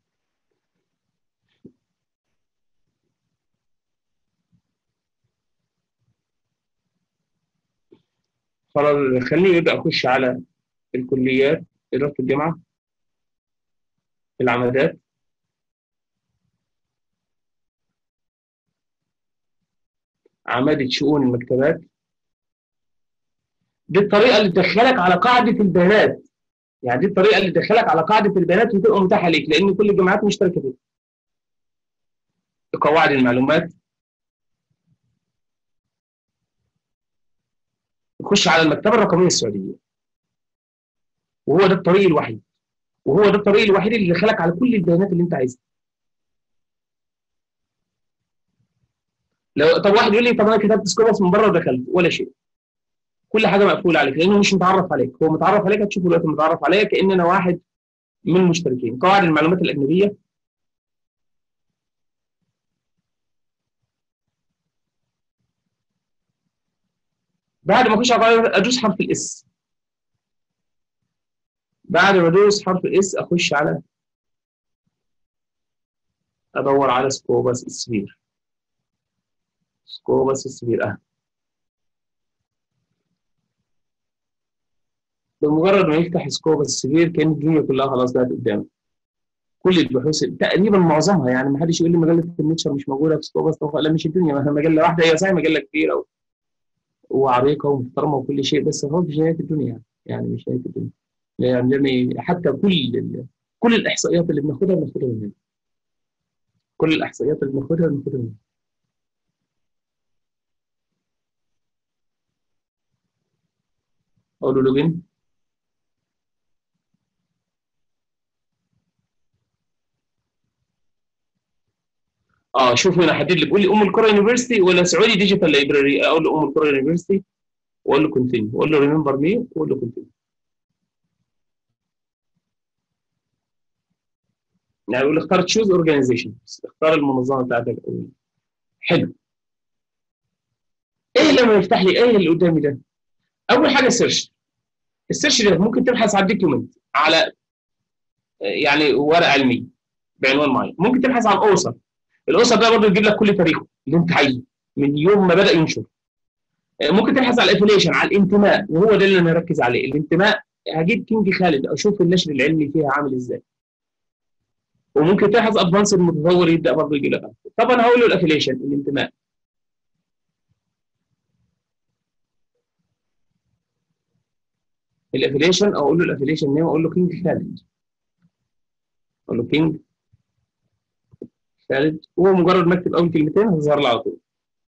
خلاص خليني ابدا اخش على الكليات اداره الجامعه العمادات عمادة شؤون المكتبات دي الطريقة اللي تدخلك على قاعدة البيانات يعني دي الطريقة اللي تدخلك على قاعدة البيانات وتبقى متاحة ليك لأن كل الجامعات مشتركة فيها قواعد المعلومات تخش على المكتبة الرقمية السعودية وهو ده الطريق الوحيد وهو ده الطريق الوحيد اللي يدخلك على كل البيانات اللي انت عايزها لو طب واحد يقول لي طب انا كتبت سكوبس من بره ودخلت ولا شيء كل حاجه مقفوله عليك لانه مش متعرف عليك هو متعرف عليك هتشوفه دلوقتي متعرف عليا كان انا واحد من المشتركين قواعد المعلومات الاجنبيه بعد ما اخش على ادوس حرف الاس بعد ما ادوس حرف الاس اخش على ادور على سكوبس السفير سكوبس السفير اه بمجرد ما يفتح سكوبس السفير كان الدنيا كلها خلاص بقت قدامه كل البحوث تقريبا معظمها يعني ما حدش يقول لي مجله النيتشر مش موجوده في سكوبس لا مش الدنيا ما هي مجله واحده هي صحيح مجله كبيره وعريقه ومحترمه وكل شيء بس هو مش نهايه الدنيا يعني مش نهايه الدنيا يعني حتى كل كل الاحصائيات اللي بناخدها بناخدها من هنا كل الاحصائيات اللي بناخدها بناخدها من هنا اقول له لوجين اه شوف هنا حدد لي بيقول لي ام القرى يونيفرستي ولا سعودي ديجيتال لايبراري اقول له ام القرى يونيفرستي واقول له كونتينيو واقول له ريمبر مي واقول له كونتينيو يعني يقول لي اختار تشوز اورجانيزيشن اختار المنظمه بتاعتك الاول حلو ايه لما يفتح لي ايه اللي قدامي ده اول حاجه سيرش السيرش ده ممكن تبحث على الدوكيومنت على يعني ورقه علميه بعنوان معين ممكن تبحث عن اوسر الاسر ده برضه يجيب لك كل تاريخه اللي انت عايزه من يوم ما بدا ينشر ممكن تبحث على الافيليشن على الانتماء وهو ده اللي انا هركز عليه الانتماء هجيب كينج خالد اشوف النشر العلمي فيها عامل ازاي وممكن تبحث ادفانس المتطور يبدا برضه يجي لك طبعا هقول له الافيليشن الانتماء الافيليشن او اقول له الافيليشن نيم اقول له كينج خالد اقول له كينج خالد هو مجرد ما اكتب اول كلمتين هتظهر لي على طول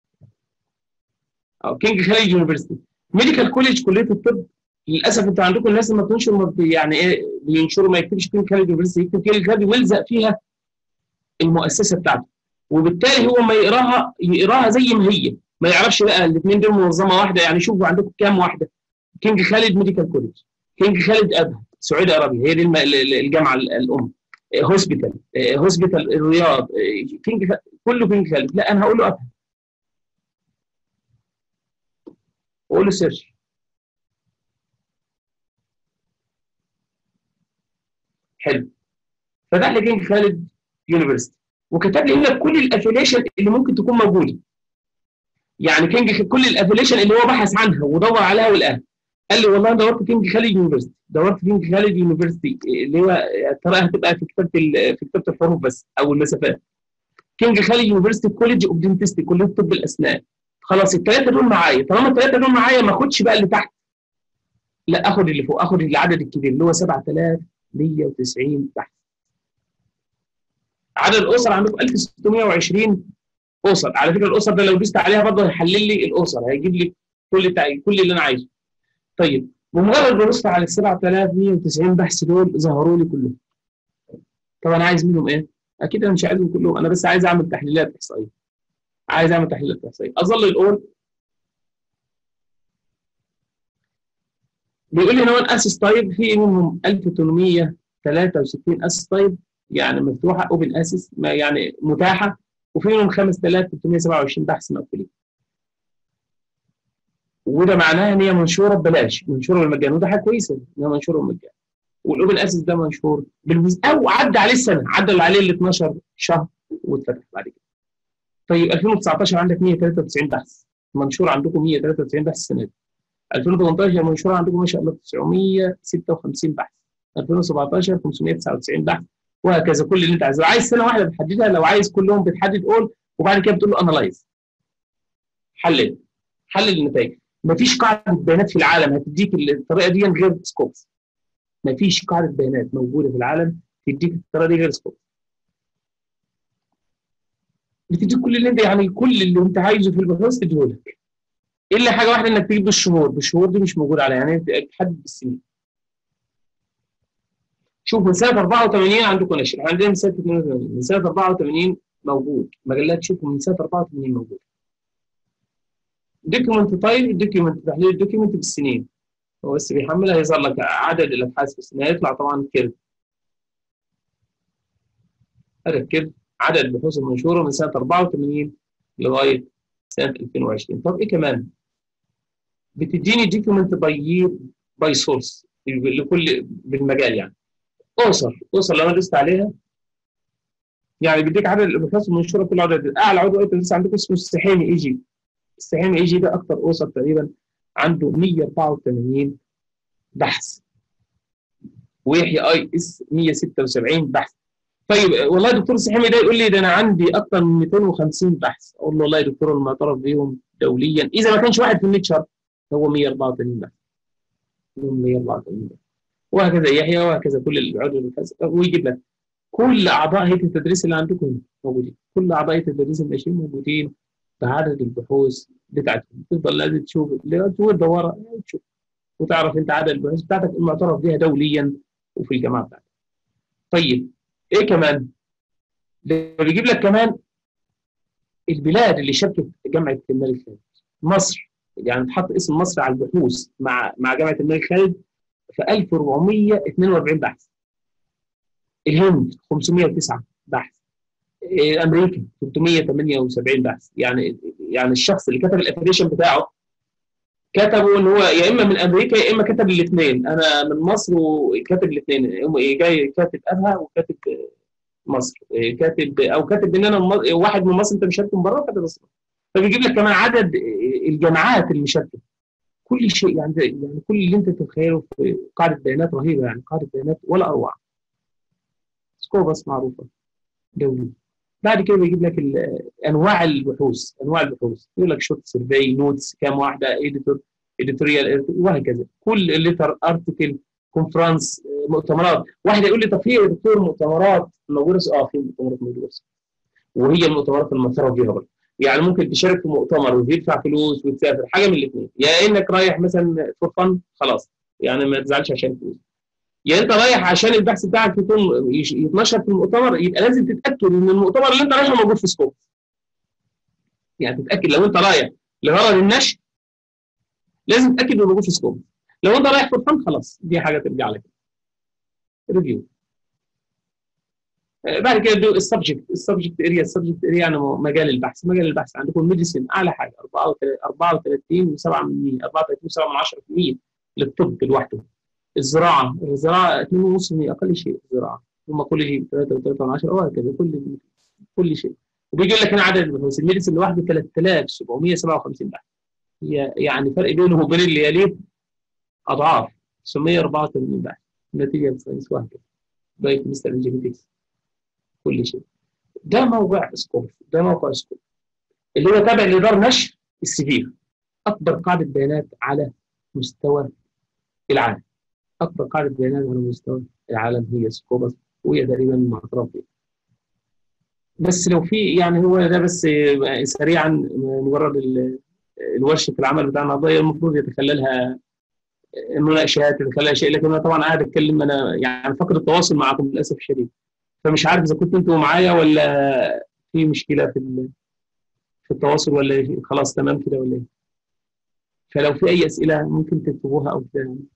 او كينج خالد يونيفرستي ميديكال كوليج كليه الطب للاسف انتوا عندكم الناس لما بتنشر يعني ايه بينشروا ما يكتبش كينج خالد يونيفرستي يكتب كينج خالد ويلزق فيها المؤسسه بتاعته وبالتالي هو ما يقراها يقراها زي ما هي ما يعرفش بقى الاثنين دول منظمه واحده يعني شوفوا عندكم كام واحده كينج خالد ميديكال كوليج كينج خالد ابها سعودي عربي هي دي الجامعه الام هوسبيتال هوسبيتال الرياض كينج كله كينج خالد لا انا هقول له ابها واقول له سيرش حلو فتح لي كينج خالد يونيفرستي وكتب لي هنا كل الافيليشن اللي ممكن تكون موجوده يعني كينج كل الافيليشن اللي هو بحث عنها ودور عليها والان قال لي والله دورت كينج خالد يونيفرستي دورت كينج خالد يونيفرستي اللي هو الطريقه هتبقى في كتابه في كتابه الحروف بس او المسافات كينج خالد يونيفرستي كوليدج اوف دنتستي كليه طب الاسنان خلاص الثلاثه دول معايا طالما الثلاثه دول معايا ما اخدش بقى اللي تحت لا اخد اللي فوق اخد العدد الكبير اللي هو 7190 بحث عدد الاسر عندكم 1620 اسر على فكره الاسر ده لو دوست عليها برضه هيحلل لي الاسر هيجيب لي كل كل اللي انا عايزه طيب بمجرد ما ببص على ال 7190 بحث دول ظهروا لي كلهم طب انا عايز منهم ايه؟ اكيد انا مش عايزهم كلهم انا بس عايز اعمل تحليلات احصائيه عايز اعمل تحليلات احصائيه اظل الاول بيقول لي هنا اسس تايب في منهم 1863 اسس تايب يعني مفتوحه اوبن اسس يعني متاحه وفي منهم 5327 بحث مقفولين وده معناه ان هي منشوره ببلاش منشوره بالمجان وده حاجه كويسه ان هي منشوره بالمجان والاوبن اسس ده منشور بالفيز او عدى عليه السنه عدى عليه ال 12 شهر واتفتح بعد كده طيب 2019 عندك 193 بحث منشور عندكم 193 بحث السنه دي 2018 منشور عندكم ما شاء الله 956 بحث 2017 599 بحث وهكذا كل اللي انت عايزه عايز سنه واحده بتحددها لو عايز كلهم بتحدد اول وبعد كده بتقول له انالايز حلل حلل النتائج مفيش قاعده بيانات في العالم هتديك الطريقه دي غير سكوبس مفيش قاعده بيانات موجوده في العالم تديك الطريقه دي غير سكوبس بتديك كل اللي انت يعني كل اللي انت عايزه في البحوث تديهولك الا حاجه واحده انك تجيب بالشهور بالشهور دي مش موجوده عليها يعني تحدد بالسنين شوف من سنه 84 عندكم نشر عندنا من سنه 82 من سنه 84 موجود مجلات شوفوا من سنه 84 موجود دوكيومنت طيب دوكيومنت تحليل الدوكيومنت بالسنين هو بس بيحملها هيظهر لك عدد الابحاث في السنه هيطلع طبعا كيرف هذا الكيرف عدد البحوث المنشوره من سنه 84 لغايه سنه 2020 طب ايه كمان؟ بتديني دوكيومنت باي باي سورس لكل بالمجال يعني اوصل اوصل لو انا دوست عليها يعني بيديك عدد الابحاث المنشوره كل عدد اعلى عضو اي لسه عندكم اسمه السحيمي اي جي السحيمي اي جي ده اكثر اوصل تقريبا عنده 184 بحث ويحيى اي اس 176 بحث طيب والله دكتور سحيمي ده يقول لي ده انا عندي اكثر من 250 بحث اقول له والله يا دكتور المعترف بيهم دوليا اذا ما كانش واحد في النيتشر هو 184 بحث 184 بحث وهكذا يحيى وهكذا كل العضو ويجيب لك كل اعضاء هيئه التدريس اللي عندكم موجودين كل اعضاء هيئه التدريس الماشيين موجودين بعدد البحوث بتاعتهم تفضل لازم تشوف تدور ورا تشوف وتعرف انت عدد البحوث بتاعتك المعترف بها دوليا وفي الجامعه بتاعتك. طيب ايه كمان؟ بيجيب لك كمان البلاد اللي شاركت جامعه الملك خالد مصر يعني تحط اسم مصر على البحوث مع مع جامعه الملك خالد في 1442 بحث الهند 509 بحث امريكا 378 بحث يعني يعني الشخص اللي كتب الابلكيشن بتاعه كتبوا ان هو يا اما من امريكا يا اما كتب الاثنين انا من مصر وكاتب الاثنين جاي كاتب ابها وكاتب مصر كاتب او كاتب ان انا واحد من مصر انت مشارك من بره وكاتب مصر فبيجيب لك كمان عدد الجامعات اللي مشاركه كل شيء يعني يعني كل اللي انت تتخيله في قاعده بيانات رهيبه يعني قاعده بيانات ولا اروع سكوبس معروفه دولي بعد كده بيجيب لك انواع البحوث انواع البحوث يقول لك شورت سيرفي نوتس كام واحده اديتور اديتوريال وهكذا كل ليتر ارتكل كونفرنس مؤتمرات واحد يقول لي طب في يا دكتور مؤتمرات موجوده اه في مؤتمرات موجوده وهي المؤتمرات المعترف بيها برضه يعني ممكن تشارك في مؤتمر وتدفع فلوس وتسافر حاجه من الاثنين يا انك رايح مثلا فور فن خلاص يعني ما تزعلش عشان فلوس يا انت رايح عشان البحث بتاعك يكون يتنشر في المؤتمر يبقى لازم تتاكد ان المؤتمر اللي انت رايحه موجود في سكوب يعني تتاكد لو انت رايح لغرض النشر لازم تتاكد انه موجود في سكوب لو انت رايح فور فن خلاص دي حاجه ترجع لك ريفيو بعد كده دو السبجكت السبجكت اريا السبجكت اريا يعني مجال البحث مجال البحث عندكم الميديسين اعلى حاجه 34 و7 من 34 و7 من 10% للطب لوحده الزراعه الزراعه 2.5% اقل شيء الزراعه هم كل شيء 3 و3 من 10 وهكذا كل كل شيء وبيجي لك هنا عدد البحوث الميديسين لوحده 3757 بحث هي يعني فرق بينه وبين اللي يليه اضعاف 984 بحث نتيجه ساينس وهكذا بايت مستر جينيتكس كل شيء ده موقع سكوب ده موقع سكوب اللي هو تابع لدار نشر السفير اكبر قاعده بيانات على مستوى العالم اكبر قاعده بيانات على مستوى العالم هي سكوبس وهي تقريبا معترف بها بس لو في يعني هو ده بس سريعا مجرد الورشه العمل بتاعنا النهارده المفروض يتخللها مناقشات يتخللها شيء لكن انا طبعا قاعد اتكلم انا يعني فقد التواصل معكم للاسف الشديد فمش عارف اذا كنتوا انتوا معايا ولا في مشكله في في التواصل ولا خلاص تمام كده ولا ايه فلو في اي اسئله ممكن تكتبوها او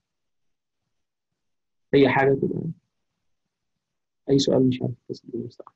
اي حاجه تبقى اي سؤال مش عارف بس المستقبل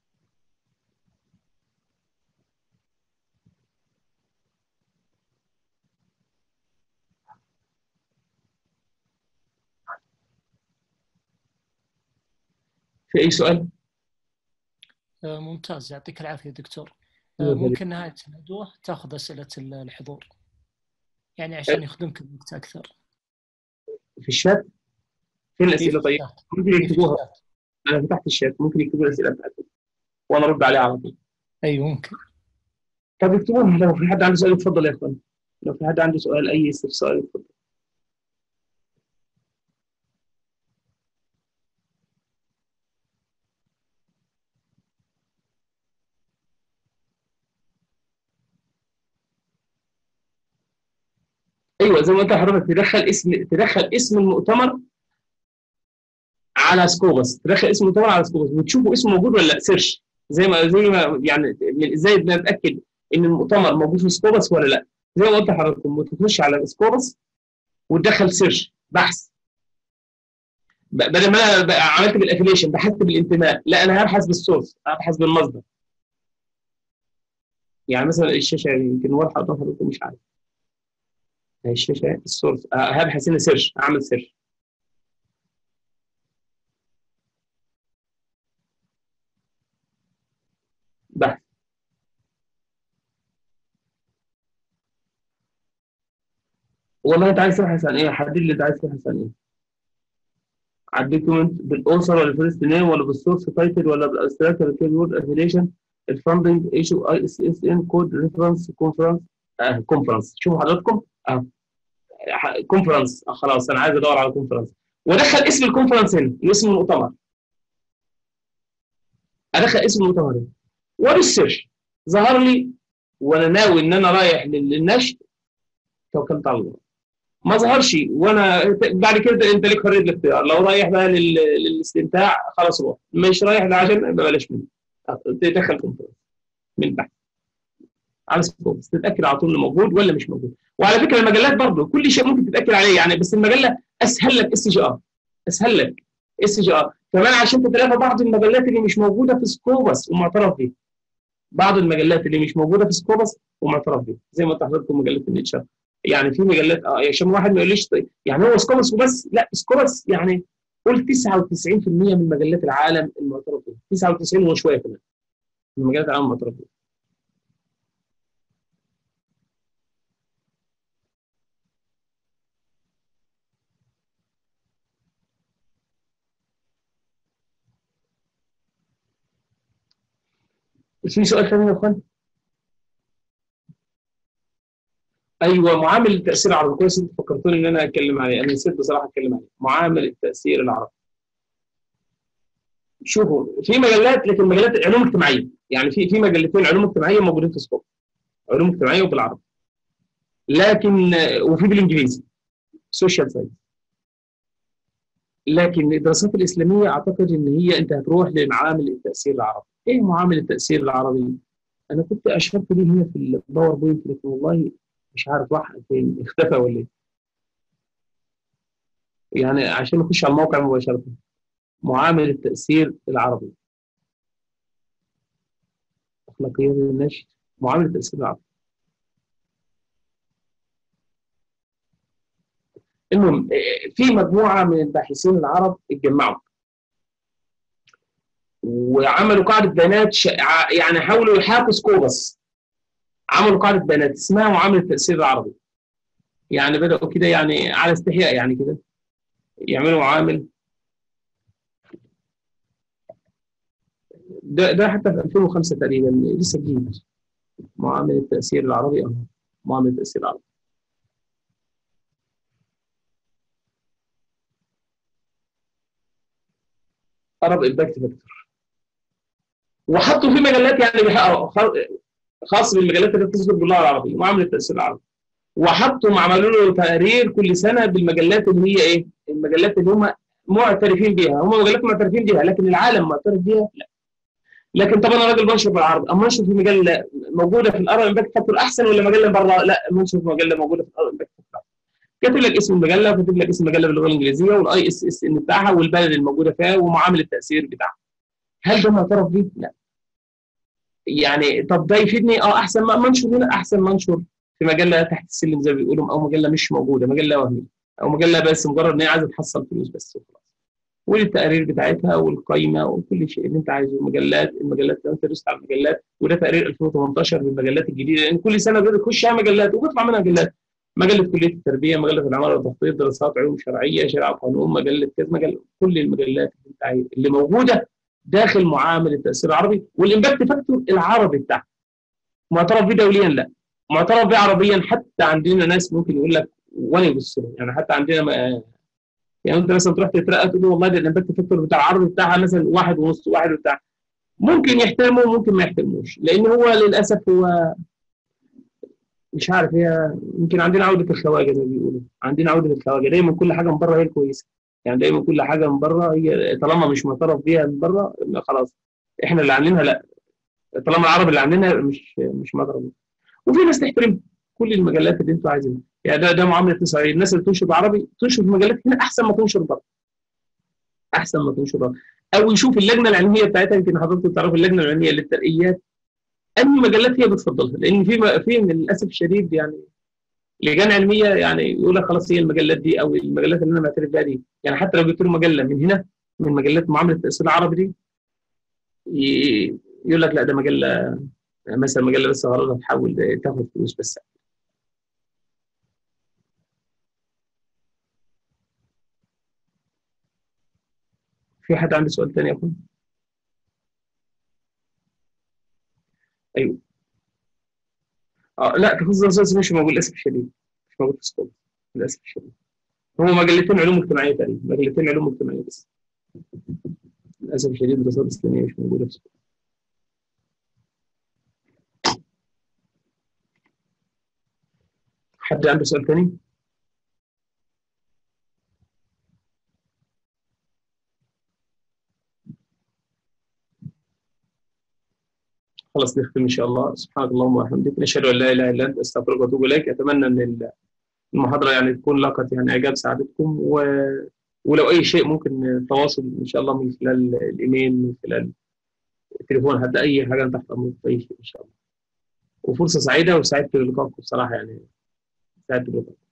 في اي سؤال؟ ممتاز يعطيك العافيه دكتور ممكن نهايه الندوه تاخذ اسئله الحضور يعني عشان يخدمك الوقت اكثر في الشات فين الاسئله طيب؟ ممكن يكتبوها انا فتحت الشات ممكن يكتبوا الاسئله بتاعتهم وانا ارد عليها على طول ايوه ممكن طب اكتبوها لو في حد عنده سؤال اتفضل يا اخوان لو في حد عنده سؤال اي استفسار اتفضل ايوه زي ما قلت لحضرتك تدخل اسم تدخل اسم المؤتمر على سكوبس تدخل اسم المؤتمر على سكوبس وتشوفوا اسمه موجود ولا لا سيرش زي ما زي ما يعني ازاي نتاكد ان المؤتمر موجود في سكوبس ولا لا زي ما قلت لحضراتكم تخش على سكوبس وتدخل سيرش بحث بدل ما انا عملت بالافيليشن بحثت بالانتماء لا انا هبحث بالسورس هبحث بالمصدر يعني مثلا الشاشه يمكن واضحه قدام حضراتكم مش عارف الشاشه السورس هبحث هنا سيرش اعمل سيرش بحث والله انت عايز تبحث عن ايه؟ حدد لي انت عايز تبحث عن ايه؟ على الدوكيومنت بالاوثر ولا الفيرست نيم ولا بالسورس تايتل ولا بالابستراكت الكيورد افيليشن الفاندنج ايشو اي اس اس ان كود ريفرنس كونفرنس اه كونفرنس شوفوا حضراتكم اه كونفرنس آه خلاص انا عايز ادور على كونفرنس وادخل اسم الكونفرنس هنا اسم المؤتمر ادخل اسم المؤتمر هنا والسيرش ظهر لي وانا ناوي ان انا رايح للنشر توكلت على الله ما ظهرش وانا بعد كده انت ليك حريه الاختيار لو رايح بقى للاستمتاع خلاص روح مش رايح عشان بلاش منه تدخل كونفرنس من تحت على سكوبس تتاكد على طول انه موجود ولا مش موجود وعلى فكره المجلات برضه كل شيء ممكن تتاكد عليه يعني بس المجله اسهل لك اس جي ار اسهل لك اس جي ار كمان عشان تتلافى بعض المجلات اللي مش موجوده في سكوبس ومعترف بيها بعض المجلات اللي مش موجوده في سكوبس ومعترف بيها زي ما قلت لحضراتكم مجلات النيتشر يعني في مجلات اه عشان واحد ما يقوليش طيب يعني هو سكوبس وبس لا سكوبس يعني قول 99% من مجلات العالم المعترف بيها 99 وشويه كمان من مجلات العالم المعترف بيها في سؤال ثاني يا اخوان؟ ايوه معامل التاثير العربي كويس انت فكرتوني ان انا اتكلم عليه انا نسيت بصراحه اتكلم عليه معامل التاثير العربي شوفوا في مجلات لكن مجلات علوم اجتماعيه يعني في في مجلتين علوم اجتماعيه موجودين في سكوب علوم اجتماعيه وبالعربي لكن وفي بالانجليزي سوشيال ساينس لكن الدراسات الاسلاميه اعتقد ان هي انت هتروح لمعامل التاثير العربي ايه معامل التاثير العربي انا كنت اشرت ليه هنا في الباوربوينت لكن والله مش عارف راح فين اختفى ولا ايه يعني عشان نخش على الموقع مباشره معامل التاثير العربي اخلاقيات النشر معامل التاثير العربي المهم في مجموعه من الباحثين العرب اتجمعوا وعملوا قاعده بيانات ش... يعني حاولوا يحاكوا سكوبس عملوا قاعده بيانات اسمها معامله التاثير العربي يعني بداوا كده يعني على استحياء يعني كده يعملوا معامل ده ده حتى في 2005 تقريبا لسه جديد معامل التاثير العربي اه معامل التاثير العربي قرب امباكت فاكتور وحطوا في مجلات يعني خاص بالمجلات اللي بتصدر باللغه العربيه معامله التاثير العربي وحطوا عملوا له تقرير كل سنه بالمجلات اللي هي ايه؟ المجلات اللي هم معترفين بيها هم مجلات معترفين بيها لكن العالم معترف بيها لا لكن طب انا راجل بنشر بالعربي اما انشر في مجله موجوده في الارض امباكت فاكتور احسن ولا مجله بره؟ لا منشر في مجله موجوده في الارض امباكت فاكتور كاتب لك اسم المجله وكاتب لك اسم المجله باللغه الانجليزيه والاي اس اس ان بتاعها والبلد الموجوده فيها ومعامل التاثير بتاعها. هل ده معترف بيه؟ لا. يعني طب ده يفيدني؟ اه احسن ما منشر هنا احسن منشر في مجله تحت السلم زي ما بيقولوا او مجله مش موجوده مجله وهميه او مجله بس مجرد ان هي عايزه تحصل فلوس بس وخلاص. والتقارير بتاعتها والقايمه وكل شيء اللي انت عايزه مجلات المجلات انت تدرس على المجلات وده تقرير 2018 بالمجلات الجديده لان كل سنه بيخش على مجلات وبيطلع منها مجلات مجله كليه التربيه مجله العماره والتخطيط دراسات علوم شرعيه شرع وقانون مجله كذا مجله كل المجلات اللي انت عايز اللي موجوده داخل معامل التاثير العربي والامباكت فاكتور العربي بتاعها معترف به دوليا لا معترف به عربيا حتى عندنا ناس ممكن يقول لك ولا يبص يعني حتى عندنا ما يعني انت مثلا تروح تترقى تقول والله ده الامباكت فاكتور بتاع العربي بتاعها مثلا واحد ونص واحد وبتاع ممكن يحترمه وممكن ما يحترموش لان هو للاسف هو مش عارف هي يمكن عندنا عوده الخواجه زي ما بيقولوا عندنا عوده الخواجه دايما كل حاجه من بره هي الكويسه يعني دايما كل حاجه من بره هي طالما مش معترف بيها من بره خلاص احنا اللي عاملينها لا طالما العرب اللي عاملينها مش مش معترف بيها وفي ناس تحترم كل المجلات اللي انتوا عايزينها يعني ده ده معامله اسرائيل الناس اللي تنشر بالعربي تنشر في مجلات هنا احسن ما تنشر بره احسن ما تنشر بره او يشوف اللجنه العلميه بتاعتها يمكن حضرتك تعرفوا اللجنه العلميه للترقيات اي مجلات هي بتفضلها لان في في للاسف الشديد يعني لجان علميه يعني يقول لك خلاص هي المجلات دي او المجلات اللي انا معترف بها دي يعني حتى لو جبت له مجله من هنا من مجلات معامله التاثير العربي دي يقول لك لا ده مجله مثلا مجله بس غرضها تحاول تاخد فلوس بس في حد عنده سؤال تاني يا اخوان؟ ايوه اه لا تخصص الاساس مش موجود للاسف الشديد مش موجود في السكول للاسف الشديد هو مجلتين علوم اجتماعيه تقريبا مجلتين علوم اجتماعيه بس للاسف الشديد الدراسات الاسلاميه مش موجوده في السكول حد عنده سؤال تاني؟ خلاص نختم ان شاء الله سبحانك اللهم وبحمدك نشهد ان لا اله الا انت استغفرك واتوب اليك اتمنى ان المحاضره يعني تكون لقت يعني اعجاب سعادتكم و... ولو اي شيء ممكن التواصل ان شاء الله من خلال الايميل من خلال التليفون حتى اي حاجه تحت امرك في اي شيء ان شاء الله وفرصه سعيده وسعدت بلقائكم بصراحه يعني سعدت بلقائكم